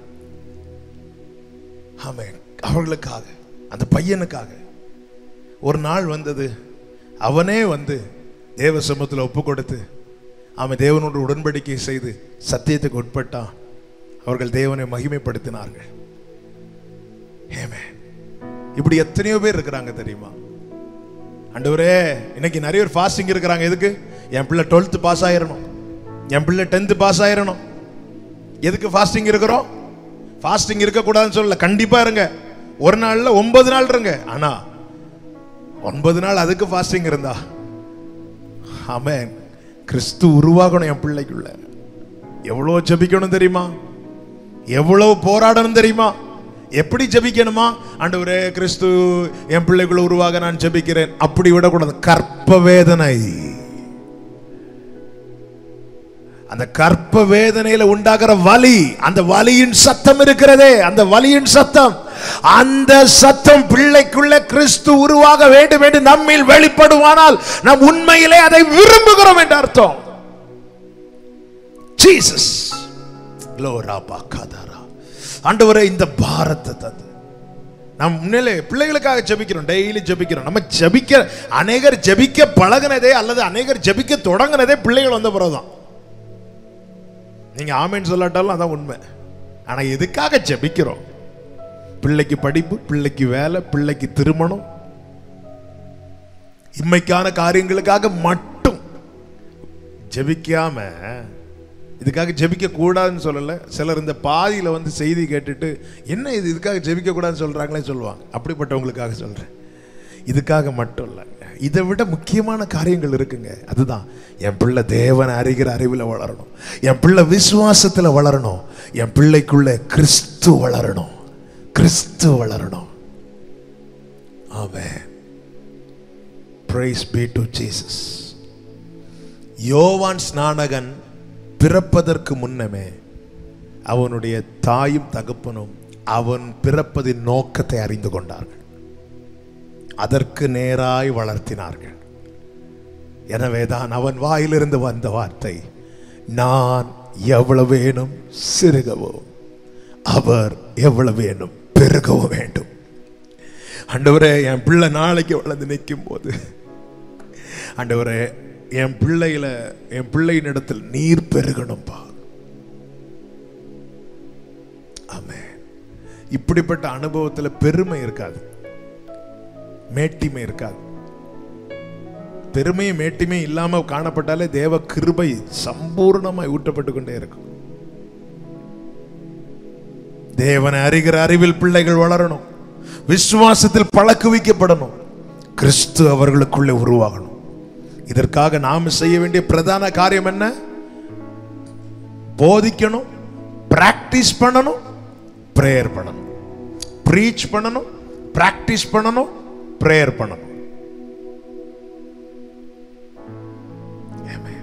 ஆமென் அவர்களுக்காக அந்த பையனுக்காக ஒரு நாள் வந்தது அவனே வந்து தேவ சமூகத்தில் ஒப்பு கொடுத்து அவன் தேவனோடு உடன்படிக்கை செய்து சத்தியத்துக்கு உட்பட்டான் அவர்கள் தேவனை மகிமைப்படுத்தினார்கள் Amen. இப்படி எத்தனையோ பேர் இருக்கிறாங்க தெரியுமா ஆண்டவரே இன்னைக்கு நிறைய பேர் ஃபாஸ்டிங் இருக்கிறாங்க எதுக்கு என் பிள்ளை டுவெல்த்து பாஸ் ஆயிரணும் என் பிள்ளை டென்த்து பாஸ் ஆயிரணும் எதுக்கு ஃபாஸ்டிங் இருக்கிறோம் ஃபாஸ்டிங் இருக்கக்கூடாதுன்னு சொல்லல கண்டிப்பா இருங்க ஒரு நாள்ல ஒன்பது நாள் இருங்க ஆனா ஒன்பது நாள் அதுக்கு ஃபாஸ்டிங் இருந்தா ஆமென் கிறிஸ்து உருவாகணும் என் பிள்ளைக்குள்ள எவ்வளோ ஜெபிக்கணும் தெரியுமா எவ்வளவு போராடணும் தெரியுமா எப்படி ஜெபிக்கணுமா ஆண்டவரே கிறிஸ்து என் பிள்ளைக்குள்ள உருவாக நான் ஜெபிக்கிறேன் அப்படி விடக்கூடாது கற்ப வேதனை அந்த கற்ப வேதனையில உண்டாகிற வலி அந்த வலியின் சத்தம் இருக்கிறதே அந்த வலியின் சத்தம் அந்த சத்தம் பிள்ளைக்குள்ள கிறிஸ்து உருவாக வேண்டும் என்று நம்மில் வெளிப்படுவானால் நாம் உண்மையிலே அதை விரும்புகிறோம் என்று அர்த்தம் ஜீசஸ் லோரா பாக்காதாரா ஆண்டவரே இந்த பாரத்தை தந்து நாம் முன்னிலே பிள்ளைகளுக்காக ஜெபிக்கிறோம் டெய்லி ஜெபிக்கிறோம் நம்ம ஜெபிக்க அநேகர் ஜெபிக்க பழகுனதே அல்லது அநேகர் ஜெபிக்க தொடங்குனதே பிள்ளைகள் வந்த பிறகுதான் நீங்க ஆமேன்னு சொல்லாட்டாலும் அதான் உண்மை ஆனா எதுக்காக ஜெபிக்கிறோம் பிள்ளைக்கு படிப்பு பிள்ளைக்கு வேலை பிள்ளைக்கு திருமணம் இம்மைக்கான காரியங்களுக்காக மட்டும் ஜெபிக்காம இதுக்காக ஜெபிக்க கூடாதுன்னு சொல்லல சிலர் இந்த பாதியில வந்து செய்தி கேட்டுட்டு என்ன இது இதுக்காக ஜெபிக்க கூடாதுன்னு சொல்றாங்களே சொல்லுவாங்க அப்படிப்பட்டவங்களுக்காக சொல்றேன் இதுக்காக மட்டும் இல்லை இதை விட முக்கியமான காரியங்கள் இருக்குங்க அதுதான் என் பிள்ளை தேவனை அறிகிற அறிவில் வளரணும் என் பிள்ளை விசுவாசத்துல வளரணும் என் பிள்ளைக்குள்ள கிறிஸ்து வளரணும் கிறிஸ்து வளரணும் ஆமென் praise be to ஜீசஸ் யோவான் ஸ்நானகன் பிறப்பதற்கு முன்னமே அவனுடைய தாயும் தகப்பனும் அவன் பிறப்பதின் நோக்கத்தை அறிந்து கொண்டார்கள் அதற்கு நேராய் வளர்த்தினார்கள் எனவேதான் அவன் வாயிலிருந்து வந்த வார்த்தை நான் எவ்வளவு வேணும் சிறுகவும் அவர் எவ்வளவு வேணும் பெருகவும் வேண்டும் ஆண்டவரே என் பிள்ளை நாளைக்கு வளர்ந்து நிற்கும் போது ஆண்டவரே என் பிள்ளையில என் பிள்ளையின் இடத்தில் நீர் பெருகணும்பா ஆமே இப்படிப்பட்ட அனுபவத்துல பெருமை இருக்காது மேட்டிமை இருக்காது பெருமையும் மேட்டிமையும் இல்லாம காணப்பட்டாலே தேவ கிருபை சம்பூர்ணமாய் ஊட்டப்பட்டு கொண்டே இருக்கும் தேவனை அறிகிற அறிவில் பிள்ளைகள் வளரணும் விசுவாசத்தில் பழக்குவிக்கப்படணும் கிறிஸ்து அவர்களுக்குள்ளே உருவாகணும் இதற்காக நாம் செய்ய வேண்டிய பிரதான காரியம் என்ன போதிக்கணும் பிராக்டிஸ் பண்ணணும் பிரேயர் பண்ணணும் ப்ரீச் பண்ணணும் பிராக்டிஸ் பண்ணணும் பிரேயர் பண்ணணும் Amen.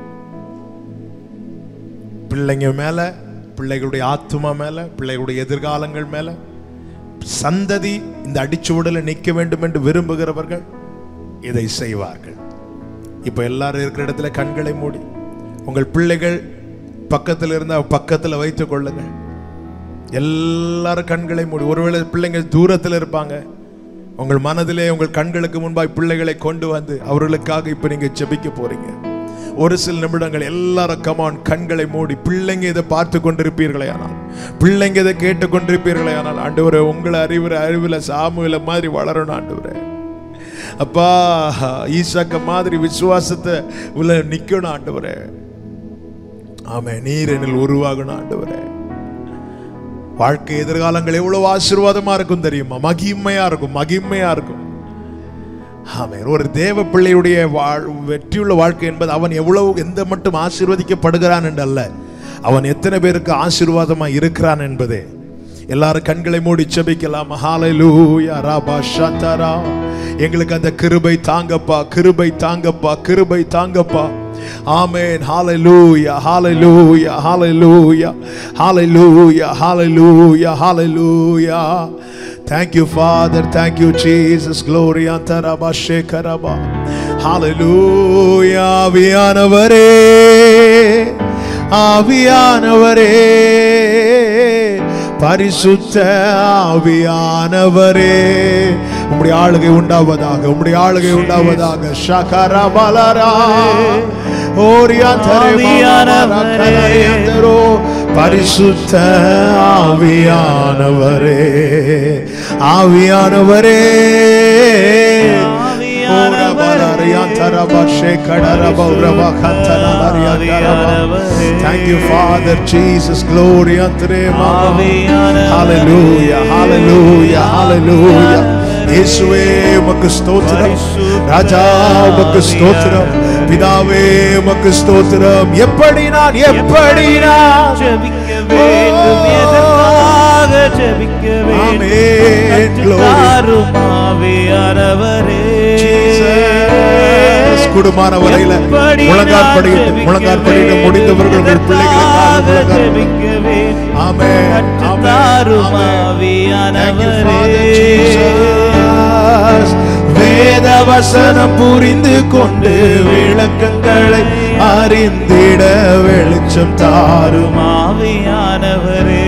பிள்ளைங்க மேல பிள்ளைகளுடைய ஆத்துமா மேல பிள்ளைகளுடைய எதிர்காலங்கள் மேல சந்ததி இந்த அடிச்சுவடல நிற்க வேண்டும் என்று விரும்புகிறவர்கள் இதை செய்வார்கள் இப்ப எல்லாரும் இருக்கிற இடத்துல கண்களை மூடி உங்கள் பிள்ளைகள் பக்கத்தில் இருந்தால் பக்கத்தில் வைத்துக் கொள்ளுங்கள் எல்லாரும் கண்களை மூடி ஒருவேளை பிள்ளைங்கள் தூரத்தில் இருப்பாங்க உங்கள் மனதிலே உங்கள் கண்களுக்கு முன்பாய் பிள்ளைகளை கொண்டு வந்து அவர்களுக்காக இப்ப நீங்க ஜெபிக்க போறீங்க ஒரு சில நிமிடங்கள் எல்லாரும் கமான் கண்களை மூடி பிள்ளைங்க இதை பார்த்து கொண்டிருப்பீர்களே ஆனால் பிள்ளைங்க இதை கேட்டு கொண்டிருப்பீர்களே ஆனால் ஆண்டவரே உங்களை அறிவுற அறிவுல சாமுவில மாதிரி வளரணும் ஆண்டவரே அப்பா ஈசாக்க மாதிரி விசுவாசத்தை உள்ள நிக்கணும் ஆண்டவரே ஆமே நீர் என்னில் உருவாகணும் ஆண்டவரே வாழ்க்கை எதிர்காலங்கள் எவ்வளவு ஆசீர்வாதமா இருக்கும் தெரியுமா மகிமையா இருக்கும் மகிமையா இருக்கும் ஆமென் ஒரு தேவ பிள்ளையுடைய வாழ் வெற்றியுள்ள வாழ்க்கை என்பது அவன் எவ்வளவு எந்த மட்டும் ஆசீர்வதிக்கப்படுகிறான் என்று அல்ல அவன் எத்தனை பேருக்கு ஆசீர்வாதமா இருக்கிறான் என்பதே எல்லாரும் கண்களை மூடி செபிக்கலாம் ஹalleluya ராபா ஷத்தரா எங்களுக்கு அந்த கிருபை தாங்கப்பா கிருபை தாங்கப்பா கிருபை தாங்கப்பா ஆமென் ஹalleluya ஹalleluya ஹalleluya ஹalleluya ஹalleluya ஹalleluya Thank you, Father. Thank you, Jesus. Glory antaraba shekaraba. Hallelujah. ஆவியானவரே ஆவியானவரே பரிசுத்த ஆவியானவரே உம்முடைய ஆளுகை உண்டாவதாக உம்முடைய ஆளுகை உண்டாவதாக ஷகரபலரா ஓரியாந்தரோ பரிசுத்த ஆவியானவரே ஆவியானவரே Mantaraba Shekadaraba Uraba Kantanalaria Daraba. Thank you, Father Jesus. Glory unto thee, Mama. Hallelujah, hallelujah, hallelujah. இயேசுவே உமக்கு ஸ்தோத்திரம் ராஜா உமக்கு ஸ்தோத்திரம் பிதாவே உமக்கு ஸ்தோத்திரம் எப்படி நான் எப்படி நான் ஜெபிக்க வேண்டும் எதற்காக ஜெபிக்க வேண்டும் Amen. Glory. கற்றுத்தாரும் ஆவியானவரே Jesus. குடும்பமான வரையில எப்படி முழங்கால் நான் படியிட்டு ஜெபிக்க முழங்கால் படியிட்டு வேண்டும்? முடிந்தவர்கள் உங்கள் பிள்ளைகளுக்காக எதற்காக முழங்கால் ஜெபிக்க வேண்டும் Amen. கற்றுத்தாரும் Amen. Thank you, Father ஆவியானவரே Jesus. வேத வசனம் புரிந்து கொண்டு விளக்கங்களை அறிந்திட வெளிச்சம் தாரும் ஆவியானவரே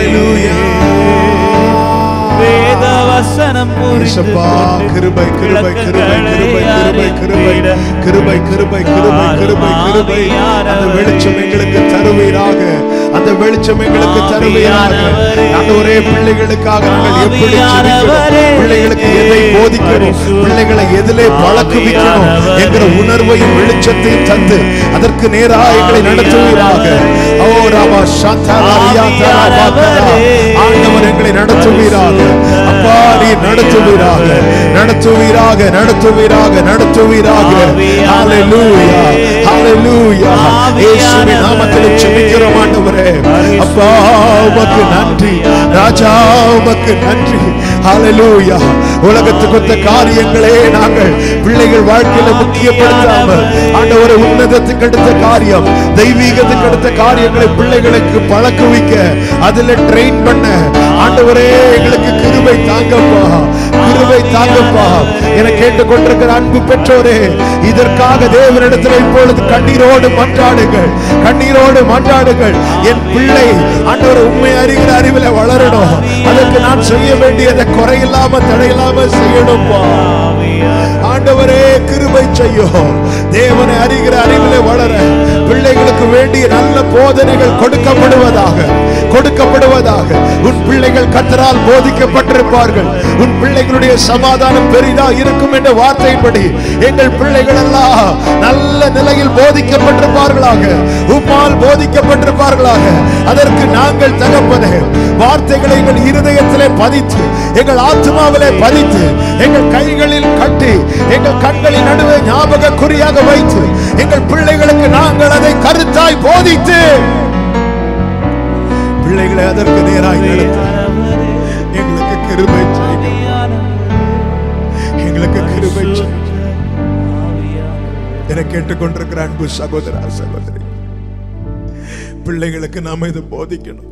வேத வசனம் புரிந்து இயேசப்பா, கொண்டு கிருபை கிருபை கிருபை கிருபை கிருபை கிருபை கிருபை கிருபை கிருபை கிருபை கிருபை அந்த வெளிச்சம் எங்களுக்கு தருவீராக அந்த வெளிச்சம் எங்களுக்கு தருவீராக ஆண்டவரே பிள்ளைகளுக்காக நாங்கள் எப்படி ஜெபிக்கணும் பிள்ளைகளுக்கு எதை போதிக்கணும் பிள்ளைகளை எதிலே பழக்குவிக்கணும் என்கிற உணர்வையும் வெளிச்சத்தையும் தந்து அதற்கு நேராக எங்களை நடத்துவீராக ஓ ராமா சாந்தாரியா ஆண்டவர் எங்களை நடத்துவீராக அப்பா நீ நடத்துவீராக நடத்துவீராக நடத்துவீராக நடத்துவீராக ஹalleluya ஹalleluya இயேசுவின் நாமத்தில் ஜெபிக்கிறோம் ஆண்டவரே அப்பா உமக்கு நன்றி ராஜா உமக்கு நன்றி ஹalleluya உலகத்துக்கு ஒத்த காரியங்களே நாங்கள் பிள்ளைகள் வாழ்க்கையில முக்கியப்படுத்தாமல் ஆண்டவரை உன்னதத்துக்கு அடுத்த காரியம் தெய்வீகத்துக்கு அடுத்த காரியங்களை பிள்ளைகளுக்கு பழக்குவிக்க அதுல ட்ரெயின் பண்ண ஆண்டவரே எங்களுக்கு கிருபை தாங்கப்பா கிருபை தாங்கப்பா என கேட்டுக்கொண்டிருக்கிற அன்பு பெற்றோரே இதற்காக தேவனிடத்தில் இப்பொழுது கண்ணீரோடு மன்றாடுங்கள் கண்ணீரோடு மன்றாடுங்கள் என் பிள்ளை ஆண்டவர் உண்மை அறிகிற அறிவில வளரணும் அதற்கு நான் செய்ய வேண்டியதை குறையில்லாம தடையில்லாம செய்யணும்ப்பா ஆண்டவரே கிருபை செய்யும் தேவனை அறிகிற அறிவிலே வளர பிள்ளைகளுக்கு வேண்டிய நல்ல போதனைகள் கொடுக்கப்படுவதாக கொடுக்கப்படுவதாக உன் பிள்ளைகள் கத்தரால் போதிக்கப்பட்டிருப்பார்கள் உன் பிள்ளைகளுடைய சமாதானம் பெரிதா இருக்கும் என்ற வார்த்தையின்படி எங்கள் பிள்ளைகள் எல்லாம் நல்ல நிலையில் போதிக்கப்பட்டிருப்பார்களாக உம்மால் போதிக்கப்பட்டிருப்பார்களாக அதற்கு நாங்கள் தகப்பனே வார்த்தைகளை எங்கள் இருதயத்திலே பதித்து எங்கள் ஆத்மாவிலே பதித்து எங்கள் கைகளில் கட்டி எங்கள் கண்களின் நடுவே ஞாபக குறியாக வைத்து எங்கள் பிள்ளைகளுக்கு நாங்கள் அதை கருத்தாய் போதித்து பிள்ளைகளை அதற்கு நேராய் நடத்த எங்களுக்கு கிருபை செய்யுங்க எங்களுக்கு கிருபை செய்யுங்க என கேட்டுக்கொண்டிருக்கிற அன்பு சகோதரா சகோதரி பிள்ளைகளுக்கு நாம இதை போதிக்கணும்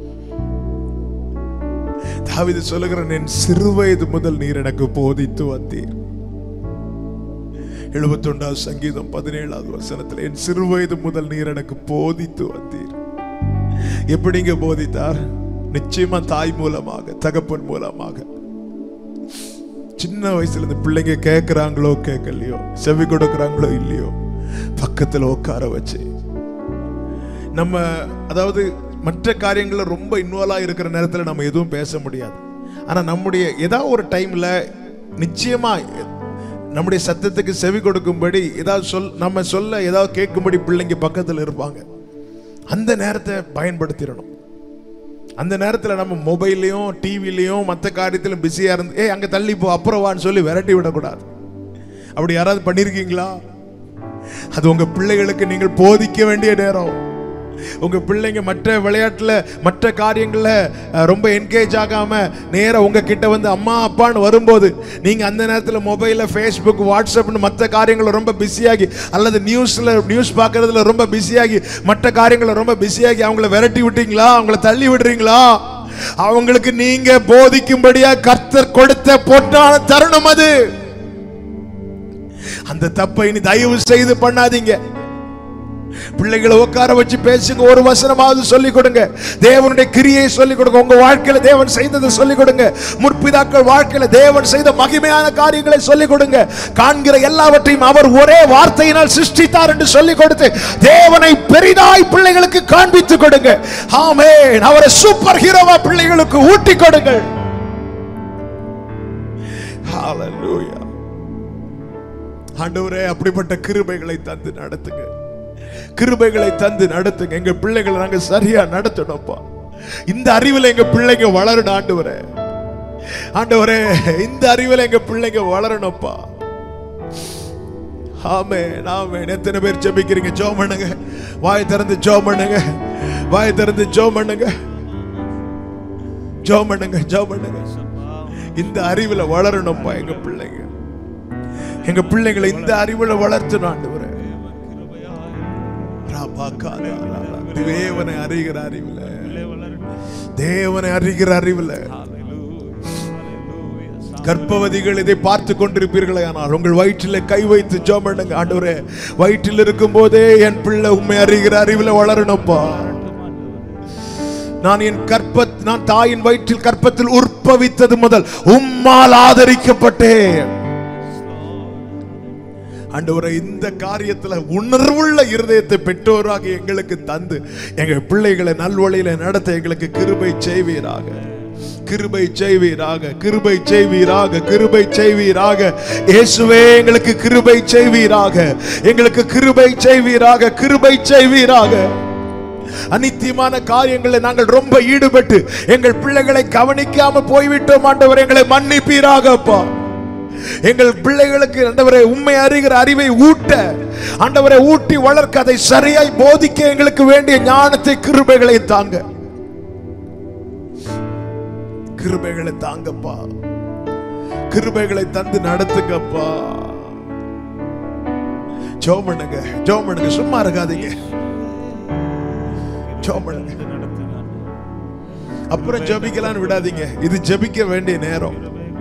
தாவிது சொல்லுகிறேன் என் சிறு வயது முதல் நீர் எனக்கு போதித்து வந்தீர் எழுபத்தி ஒன்றாவது சங்கீதம் பதினேழாவது வசனத்தில் என் சிறு வயது முதல் நீர் எனக்கு போதித்து வந்தீர் எப்படிங்க போதித்தார் நிச்சயமா தாய் மூலமாக தகப்பன் மூலமாக சின்ன வயசுல இருந்து பிள்ளைங்க கேட்கிறாங்களோ கேட்கலையோ செவி கொடுக்கறாங்களோ இல்லையோ பக்கத்துல உட்கார வச்சு நம்ம அதாவது மற்ற காரியங்கள்ல ரொம்ப இன்வால்வா இருக்கிற நேரத்துல நம்ம எதுவும் பேச முடியாது ஆனா நம்முடைய ஏதாவது ஒரு டைம்ல நிச்சயமா நம்முடைய சத்தத்துக்கு செவி கொடுக்கும்படி ஏதாவது சொல் நம்ம சொல்ல ஏதாவது கேட்கும்படி பிள்ளைங்க பக்கத்துல இருப்பாங்க அந்த நேரத்தை பயன்படுத்திடணும் அந்த நேரத்தில் நம்ம மொபைல்லையும் டிவிலையும் மற்ற காரியத்திலும் பிஸியாக இருந்து ஏய் அங்கே தள்ளி போ அப்புறம் வான்னு சொல்லி விரட்டி விடக்கூடாது அப்படி யாராவது பண்ணியிருக்கீங்களா அது உங்க பிள்ளைகளுக்கு நீங்கள் போதிக்க வேண்டிய நேரம் உங்க பிள்ளைங்க மற்ற விளையாட்டுல மற்ற காரியங்கள்ல அஹ், ரொம்ப என்கேஜ் ஆகாம நேரா உங்க கிட்ட வந்து அம்மா அப்பான்னு வரும்போது நீங்க அந்த நேரத்துல மொபைல்ல ஃபேஸ்புக் வாட்ஸ்அப்னு மற்ற காரியங்கள ரொம்ப பிஸியாகி அல்லது நியூஸ்ல நியூஸ் பார்க்கறதுல ரொம்ப பிஸியாகி மற்ற காரியங்கள ரொம்ப பிஸியாகி அவங்கள விரட்டி விட்டீங்களா அவங்கள தள்ளி விடுறீங்களா அவங்களுக்கு நீங்க போதிக்கும்படியா கர்த்தர் கொடுத்த பொன்னான தருணம் அது அந்த தப்பை இனி தயவு செய்து பண்ணாதீங்க பிள்ளைகளை உட்கார வச்சு பேசுங்க ஒரு வசனமாவது சொல்லிக் கொடுங்க தேவனுடைய கிரியை சொல்லிக் கொடுங்க உங்க வாழ்க்கையில தேவன் செய்ததை சொல்லிக் கொடுங்க முற்பிதாக்கள் வாழ்க்கையில தேவன் செய்த மகிமையான காரியங்களை சொல்லிக் கொடுங்க காண்கிற எல்லாவற்றையும் அவர் ஒரே வார்த்தையினால் சிருஷ்டித்தார் என்று சொல்லிக் கொடுத்து தேவனை பெரிதாய் பிள்ளைகளுக்கு காண்பித்துக் கொடுங்க ஆமென் அவரை சூப்பர் ஹீரோவா பிள்ளைகளுக்கு ஊட்டி கொடுங்கள் Hallelujah. ஆண்டவரே அப்படிப்பட்ட கிருபைகளை தந்து நடத்துங்க கிருபைகளை தந்து நடத்துங்க எங்க பிள்ளைகளை நாங்க சரியா நடத்தணும்ப்பா இந்த அறிவுல எங்க பிள்ளைங்க வளரணும் ஆண்டவரே ஆண்டவரே இந்த அறிவுல எங்க பிள்ளைங்க வளரணும்ப்பா ஆமே நாமே எத்தனை பேர் ஜெபிக்கிறீங்க ஜோ பண்ணுங்க வாய் திறந்து ஜோ பண்ணுங்க வாய் திறந்து ஜோ பண்ணுங்க ஜோ பண்ணுங்க ஜோ பண்ணுங்க இந்த அறிவுல வளரணும்ப்பா எங்க பிள்ளைங்க எங்க பிள்ளைங்களை இந்த அறிவுல வளர்த்தணும் ஆண்டவரே ராபாக்காரா, ராபா. தேவனை அறிகிற அறிவுல தேவனை அறிகிற அறிவுல கர்ப்பவதிகள் இதை பார்த்து கொண்டிருப்பீர்களே ஆனால் உங்கள் வயிற்றில கை வைத்து ஜெபம் பண்ணுங்க ஆண்டவரே வயிற்றில் இருக்கும் போதே என் பிள்ளை உண்மை அறிகிற அறிவுல வளரணும்ப்பா நான் என் கற்ப நான் தாயின் வயிற்றில் கற்பத்தில் உற்பவித்தது முதல் உம்மால் ஆதரிக்கப்பட்டேன் ஆண்டவரே இந்த காரியத்துல உணர்வுள்ள இருதயத்தை பெற்றோராக எங்களுக்கு தந்து எங்க பிள்ளைகளை நல்வழியில நடத்த எங்களுக்கு கிருபை செய்வீராக கிருபை செய்வீராக கிருபை செய்வீராக கிருபை செய்வீராக இயேசுவே எங்களுக்கு கிருபை செய்வீராக எங்களுக்கு கிருபை செய்வீராக கிருபை செய்வீராக அனித்தியமான காரியங்களை நாங்கள் ரொம்ப ஈடுபட்டு எங்கள் பிள்ளைகளை கவனிக்காம போய்விட்டோம் ஆண்டவர் எங்களை மன்னிப்பீராக அப்பா எங்கள் பிள்ளைகளுக்கு ஆண்டவரை உண்மை அறிகிற அறிவை ஊட்ட ஆண்டவரை ஊட்டி வளர்க்க அதை சரியாய் போதிக்க எங்களுக்கு வேண்டிய ஞானத்தை கிருபைகளை தாங்க கிருபைகளை தாங்கப்பா கிருபைகளை தந்து நடத்துங்கப்பா ஜோ பண்ணுங்க ஜோ பண்ணுங்க சும்மா இருக்காதீங்க ஜோ பண்ணுங்க அப்புறம் ஜெபிக்கலாம்னு விடாதீங்க இது ஜெபிக்க வேண்டிய நேரம்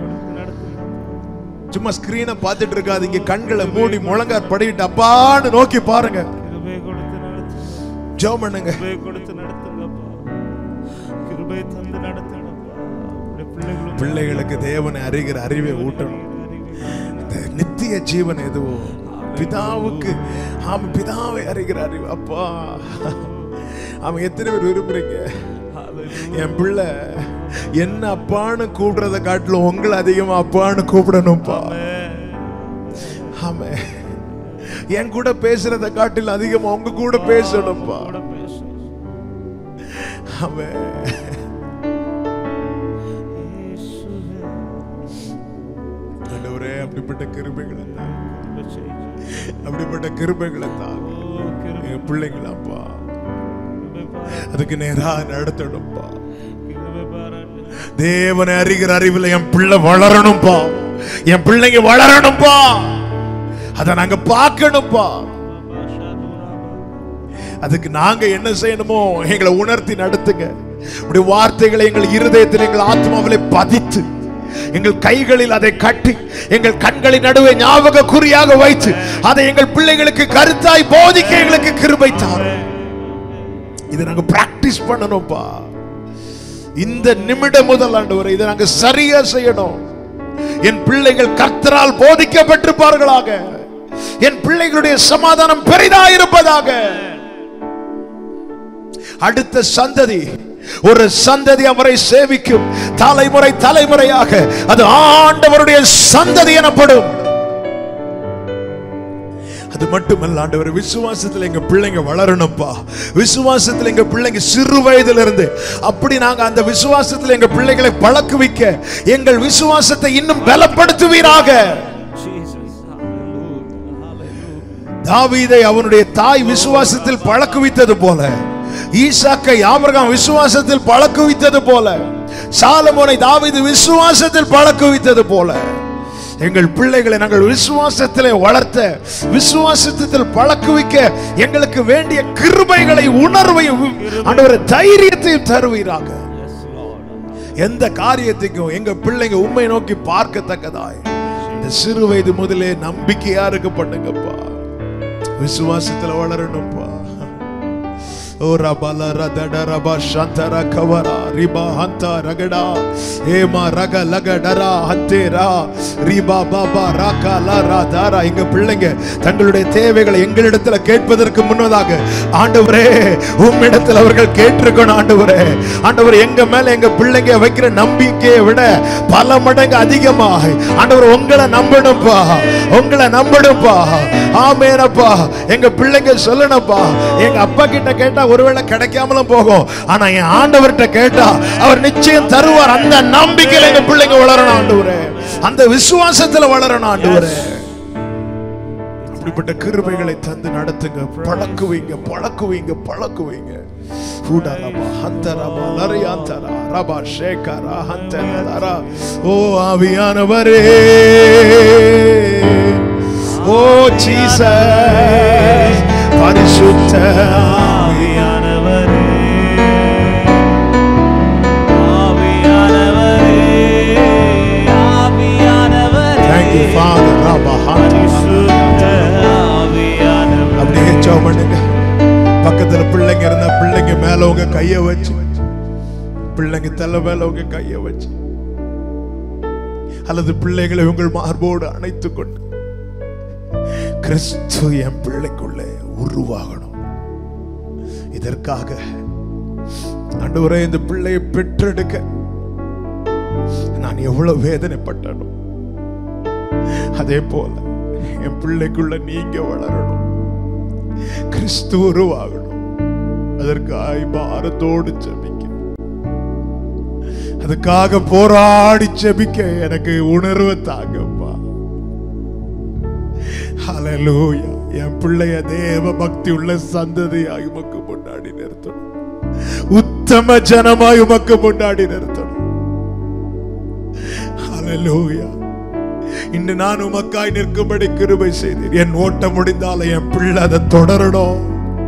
சும்மா ஸ்கிரீனை பார்த்துட்டு இருக்காதீங்க கண்களை மூடி முழங்கார் படிக்கிட்டு அப்பான்னு நோக்கி பாருங்க கிருபை கொடுத்து நடத்து ஜோ பண்ணுங்க கிருபை கொடுத்து நடத்துங்கப்பா கிருபை தந்து நடத்துங்கப்பா உடைய பிள்ளைகளும் பிள்ளைகளுக்கு தேவனை அறிகிற அறிவை ஊட்டணும் இந்த நித்திய ஜீவன் எதுவோ பிதாவுக்கு ஆமா பிதாவை அறிகிற அறிவு அப்பா அவன் எத்தனை பேர் விரும்புறீங்க என் பிள்ளை என்ன அப்பான்னு கூப்பிடுறத காட்டிலும் உங்களை அதிகமா அப்பான்னு கூப்பிடணும்ப்பா ஆமே என் கூட பேசுறத காட்டிலும் அதிகமா உங்க கூட பேசணும்ப்பா கூட பேசு ஆமே இயேசுவே ஆண்டவரே அப்படிப்பட்ட கிருபைகளை தான் கிருபை செய்யுங்க. அப்படிப்பட்ட கிருபைகளை தான் ஓ, கிருபை என் பிள்ளைங்களாப்பா கிருபை பாரு அதுக்கு நேரா நடத்தணும்ப்பா கிருபை பாரு தேவனை அறிகிற அறிவுல என் பிள்ளை வளரணும்ப்பா என் பிள்ளைங்க வளரணும்ப்பா அதை நாங்க பார்க்கணும்ப்பா அதுக்கு நாங்க என்ன செய்யணுமோ எங்களை உணர்த்தி நடத்துங்க உடைய வார்த்தைகளை எங்கள் இருதயத்தில் எங்கள் ஆத்மாவிலே பதித்து எங்கள் கைகளில் அதை கட்டி எங்கள் கண்களின் நடுவே ஞாபக குறியாக வைத்து அதை எங்கள் பிள்ளைகளுக்கு கருத்தாய் போதிக்க எங்களுக்கு கிருபை தாரும் இதை நாங்க பிராக்டிஸ் பண்ணணும்ப்பா இந்த நிமிடம் முதல் ஆண்டவரை இதை நாங்க சரியா செய்யணும் என் பிள்ளைகள் கர்த்தரால் போதிக்கப்பட்டிருப்பார்களாக என் பிள்ளைகளுடைய சமாதானம் பெரிதாயிருப்பதாக அடுத்த சந்ததி ஒரு சந்ததி அவரை சேவிக்கும் தலைமுறை தலைமுறையாக அது ஆண்டவருடைய சந்ததி எனப்படும் அது மட்டுமல்ல ஆண்டவர் விசுவாசத்துல எங்க பிள்ளைங்க வளரணும்ப்பா விசுவாசத்துல எங்க பிள்ளைங்க சிறு வயதுல இருந்து அப்படி நாங்க அந்த விசுவாசத்துல எங்க பிள்ளைகளை பழக்குவிக்க எங்கள் விசுவாசத்தை இன்னும் பலப்படுத்துவீராக Jesus. Hallelujah. Hallelujah. தாவீதை அவனுடைய தாய் விசுவாசத்தில் பழக்குவித்தது போல ஈசாக்கை ஆபிரகாம் விசுவாசத்தில் பழக்குவித்தது போல சாலமோனை தாவீது விசுவாசத்தில் பழக்குவித்தது போல எங்கள் பிள்ளைகளை நாங்கள் விசுவாசத்திலே வளர்த்த விசுவாசத்தில் பழக்குவிக்க எங்களுக்கு வேண்டிய கிருபைகளை உணர்வையும் ஆண்டவரே தைரியத்தையும் தருவீராக Yes, Lord. எந்த காரியத்தையும் எங்க பிள்ளைங்க உண்மை நோக்கி பார்க்கத்தக்கதாய் இந்த சிறு வயது முதலே நம்பிக்கையா இருக்க பண்ணுங்கப்பா விசுவாசத்துல வளரணும்ப்பா ஓ ரபல ரதட ரப சந்தர கவரா ரிபா ஹந்த ரகடா ஏமா ரக லகடரா ஹந்தேரா ரிபா பாபா ராகா லரா தாரா எங்க பிள்ளைங்க தங்களுடைய தேவைகளை எங்களிடத்துல கேட்பதற்கு முன்னதாக ஆண்டவரே உம்மிடத்தில் அவர்கள் கேட்டிருக்கணும் ஆண்டவரே ஆண்டவர் எங்க மேல எங்க பிள்ளைங்க வைக்கிற நம்பிக்கையை விட பல மடங்கு அதிகமாக ஆண்டவர் உங்களை நம்பணும்ப்பா உங்களை நம்பணும்ப்பா ஆமேனப்பா எங்க பிள்ளைங்க சொல்லணும்ப்பா எங்க அப்பா கிட்ட கேட்டா ஒருவேளை கிடைக்காமலும் போகும் ஆனா என் ஆண்டவர்கிட்ட கேட்டா அவர் நிச்சயம் தருவார் அந்த நம்பிக்கையில எங்க பிள்ளைங்க வளரணும் ஆண்டவரே அந்த விசுவாசத்துல வளரணும் ஆண்டவரே அப்படிப்பட்ட கிருபைகளை தந்து நடத்துங்க பழக்குவீங்க பழக்குவீங்க பழக்குவீங்க ஹூடரபா ஹந்தரபா லரியாந்தரா ரபா ஷேகரா ஹந்தரா ஓ ஆவியானவரே ஓ ஜீசஸ் பரிசுத்த ஆவியானவரே ஆவியானவரே ஆவியானவரே Thank you, Father. ரபா ஹந்தரா பரிசுத்த ஆவியானவரே அப்படியே ஜெபம் பண்ணுங்க பக்கத்துல பிள்ளைங்க இருந்தா பிள்ளைங்க மேல உங்க கைய வச்சு பிள்ளைங்க தலை மேல உங்க கைய வச்சு அல்லது பிள்ளைகளை உங்கள் மார்போடு அணைத்துக் கொண்டு கிறிஸ்து என் பிள்ளைக்குள்ளே உருவாகணும் இதற்காக ஆண்டவரே இந்த பிள்ளையை பெற்றெடுக்க நான் எவ்வளவு வேதனைப்பட்டனும் அதே போல என் பிள்ளைக்குள்ள நீங்க வளரணும் கிறிஸ்து உருவாகணும் அதற்காக பாரத்தோடு ஜெபிக்க அதுக்காக போராடி ஜெபிக்க எனக்கு உணர்வு தாங்கப்பா ஹalleluya என் பிள்ளைய தேவ பக்தி உள்ள சந்ததியாய் உமக்கு முன்னாடி நிறுத்தணும் உத்தம ஜனமாய் உமக்கு முன்னாடி நிறுத்தணும் ஹalleluya இன்று நான் உமக்காய் நிற்கும்படி கிருபை செய்தீர் என் ஓட்டம் முடிந்தால என் பிள்ளை அதை தொடரணும்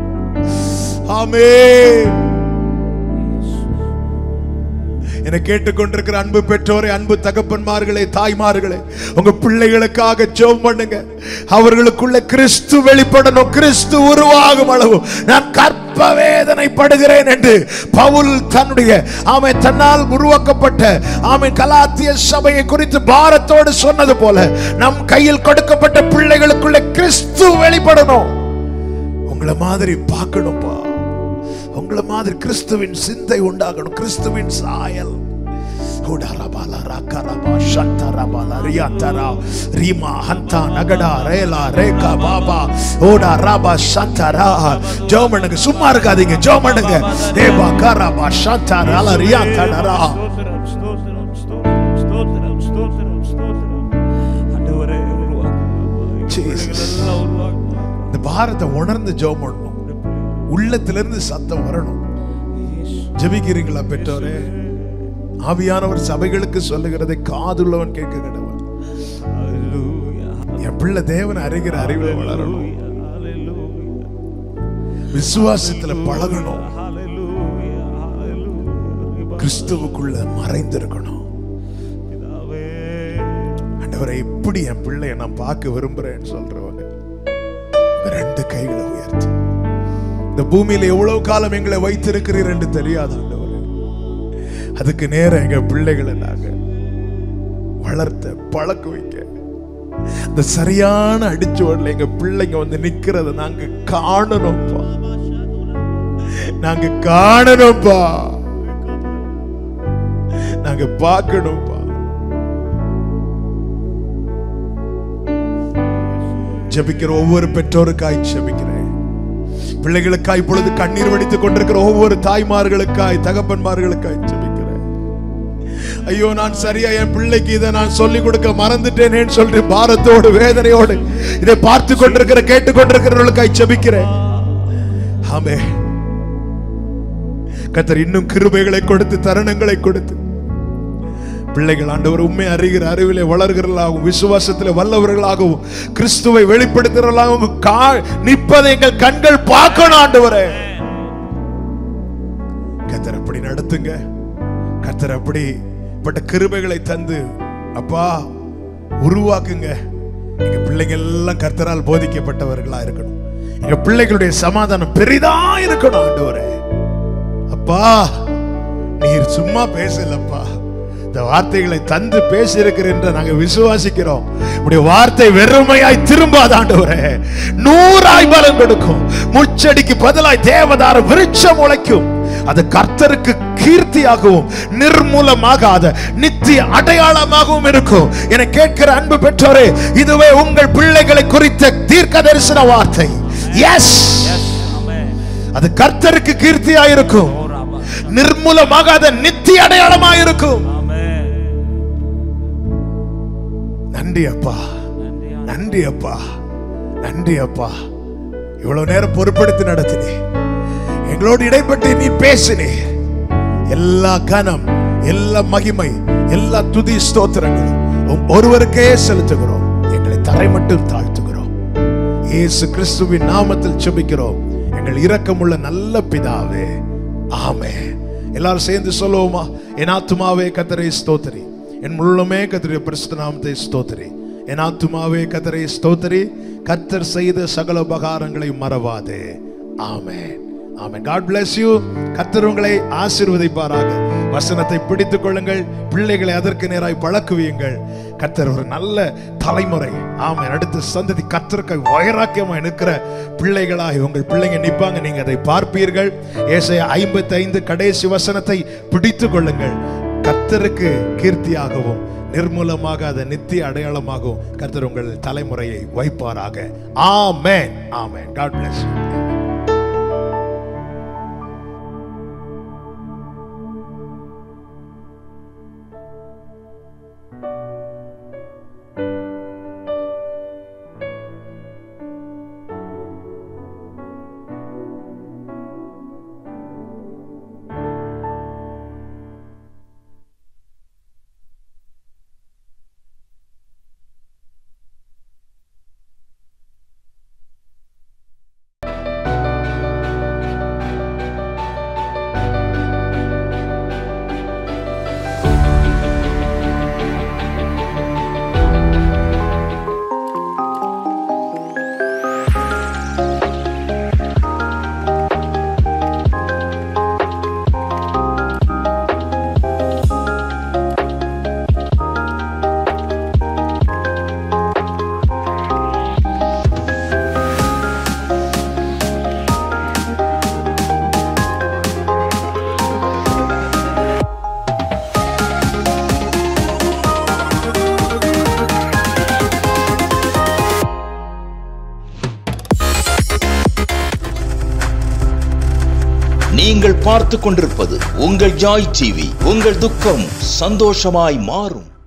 ஆமென் என்னை கேட்டுக்கொண்டிருக்கிற அன்பு பெற்றோரே அன்பு தகப்பன்மார்களே தாய்மார்களே உங்க பிள்ளைகளுக்காக ஜெபம் பண்ணுங்க அவர்களுக்குள்ள கிறிஸ்து வெளிப்படணும் கிறிஸ்து உருவாகும் அளவு நான் கற்ப வேதனைப்படுகிறேன் என்று பவுல் தன்னுடைய ஆமை தன்னால் உருவாக்கப்பட்ட ஆமை கலாத்திய சபையை குறித்து பாரத்தோடு சொன்னது போல நம் கையில் கொடுக்கப்பட்ட பிள்ளைகளுக்குள்ள கிறிஸ்து வெளிப்படணும் உங்களை மாதிரி பார்க்கணும்ப்பா உங்களை மாதிரி கிறிஸ்துவின் சிந்தை உண்டாகணும் கிறிஸ்துவின் சாயல் ஹுடரபால ரகரபா ஷந்தரபால ரியாத்தரா ரீமா ஹந்தா நகடா ரேலா ரேகா பாபா ஓடா ராபா ஷந்தரா ஜெபம் பண்ணுங்க சும்மா இருக்காதீங்க ஜெபம் பண்ணுங்க தேவா கரபா ஷந்தரா ரியாத்தரா ஸ்தோத்திரம் ஸ்தோத்திரம் ஸ்தோத்திரம் ஸ்தோத்திரம் ஸ்தோத்திரம் ஸ்தோத்திரம் ஆண்டவரே உருவாக்குங்க Jesus. எல்லாம் உருவாக்குங்க இந்த பாரத்தை உணர்ந்து ஜெபம் பண்ணணும் உள்ளத்திலிருந்து சத்தம் வரணும் ஜெபிக்கிறீங்களா பெற்றோரே ஆவியானவர் சபைகளுக்கு சொல்லுகிறதை காதுள்ளவன் கேட்க கடவன் ஹalleluya என் பிள்ளை தேவனை அறிகிற அறிவை வளரணும் ஹalleluya விசுவாசத்துல பழகணும் ஹalleluya ஹalleluya கிறிஸ்துவுக்குள்ள மறைந்திருக்கணும் பிதாவே ஆண்டவரை இப்படி என் பிள்ளைய நான் பார்க்க விரும்புறேன்னு சொல்றவங்க உங்க ரெண்டு கைகளை உயர்த்தி இந்த பூமியில எவ்வளவு காலம் எங்களை வைத்திருக்கிறீர் என்று தெரியாது ஆண்டவரே அதுக்கு நேரம் எங்க பிள்ளைகளை நாங்க வளர்த்த பழக்க வைக்க இந்த சரியான அடிச்சுவடல எங்க பிள்ளைங்க வந்து நிக்கிறத நாங்க காணணும்ப்பா நாங்க காணணும்ப்பா நாங்க பார்க்கணும்ப்பா ஜெபிக்கிற ஒவ்வொரு பெற்றோருக்காய் ஜெபிக்கிறேன் பிள்ளைகளுக்காய் இப்பொழுது கண்ணீர் வடித்துக் கொண்டிருக்கிற ஒவ்வொரு தாய்மார்களுக்காய் தகப்பன்மார்களுக்காய் ஜெபிக்கிறேன் ஐயோ நான் சரியா என் பிள்ளைக்கு இதை நான் சொல்லிக் கொடுக்க மறந்துட்டேனேன்னு சொல்லிட்டு பாரத்தோடு வேதனையோடு இதை பார்த்து கொண்டிருக்கிற கேட்டுக்கொண்டிருக்கிறவர்களுக்காய் ஜெபிக்கிறேன் ஆமே கத்தர் இன்னும் கிருபைகளை கொடுத்து தருணங்களை கொடுத்து பிள்ளைகள் ஆண்டவர் உண்மை அறிகிற அறிவிலே வளர்கிறவர்களாகவும் விசுவாசத்திலே வல்லவர்களாகவும் கிறிஸ்துவை வெளிப்படுத்துகிறவர்களாகவும் கா- நிற்பதை எங்கள் கண்கள் பார்க்கணும் ஆண்டவரே கத்தர் அப்படி நடத்துங்க கத்தர் அப்படி பட்ட கிருபைகளை தந்து அப்பா உருவாக்குங்க எங்க பிள்ளைங்க எல்லாம் கர்த்தரால் போதிக்கப்பட்டவர்களா இருக்கணும் எங்க பிள்ளைகளுடைய சமாதானம் பெரிதா இருக்கணும் ஆண்டவரே அப்பா நீர் சும்மா பேசலப்பா இந்த வார்த்தைகளை தந்து பேசியிருக்கிறேன் என்று நாங்க விசுவாசிக்கிறோம் உடைய வார்த்தை வெறுமையாய் திரும்பாத ஆண்டவரே நூறாய் பலம் கொடுக்கும் முச்சடிக்கு பதிலாய் தேவதார விருட்சம் உழைக்கும் அது கர்த்தருக்கு கீர்த்தியாகவும் நிர்மூலமாகாத நித்திய அடையாளமாகவும் இருக்கும் என கேட்கிற அன்பு பெற்றோரே இதுவே உங்கள் பிள்ளைகளை குறித்த தீர்க்க தரிசன வார்த்தை எஸ் ஆமென் அது கர்த்தருக்கு கீர்த்தியாயிருக்கும் ஓ ராபா நிர்மூலமாகாத நித்திய அடையாளமாயிருக்கும் ஆமென் நன்றி அப்பா நன்றி நன்றி அப்பா நன்றி அப்பா இவ்வளவு நேரம் பொறுப்படுத்தி நடத்தினே எங்களோடு இடைப்பட்டு நீ பேசினே எல்லா கனம் எல்லா மகிமை எல்லா துதி ஸ்தோத்திரங்களும் உம் ஒருவருக்கே செலுத்துகிறோம் எங்களை தரை மட்டும் தாழ்த்துகிறோம் இயேசு கிறிஸ்துவின் நாமத்தில் செபிக்கிறோம் எங்கள் இரக்கமுள்ள நல்ல பிதாவே ஆமே எல்லாரும் சேர்ந்து சொல்லுவோமா என் ஆத்துமாவே கத்தரை ஸ்தோத்திரி என் முள்ளுமே கத்தருடைய பரிசுத்த நாமத்தை ஸ்தோத்திரி என் ஆத்துமாவே கத்தரை ஸ்தோத்திரி கத்தர் செய்த சகல உபகாரங்களை மறவாதே ஆமென் ஆமென் காட் bless யூ கத்தர் உங்களை ஆசீர்வதிப்பாராக வசனத்தை பிடித்துக் கொள்ளுங்கள் பிள்ளைகளை அதற்கு நேராய் பழக்குவியுங்கள் கத்தர் ஒரு நல்ல தலைமுறை ஆமென் அடுத்த சந்ததி கத்தருக்கு வைராக்கியமா நிற்கிற பிள்ளைகளாய் உங்கள் பிள்ளைங்க நிப்பாங்க நீங்க அதை பார்ப்பீர்கள் ஏசாயா ஐம்பத்தி ஐந்து கடைசி வசனத்தை பிடித்துக் கொள்ளுங்கள் கர்த்தருக்கு கீர்த்தியாகவும் நிர்மூலமாக அதை நித்திய அடையாளமாகவும் கர்த்தர் உங்கள் தலைமுறையை வைப்பாராக ஆமென் ஆமென் காட் bless you நீங்கள் பார்த்து கொண்டிருப்பது உங்கள் ஜாய் டிவி உங்கள் துக்கம் சந்தோஷமாய் மாறும்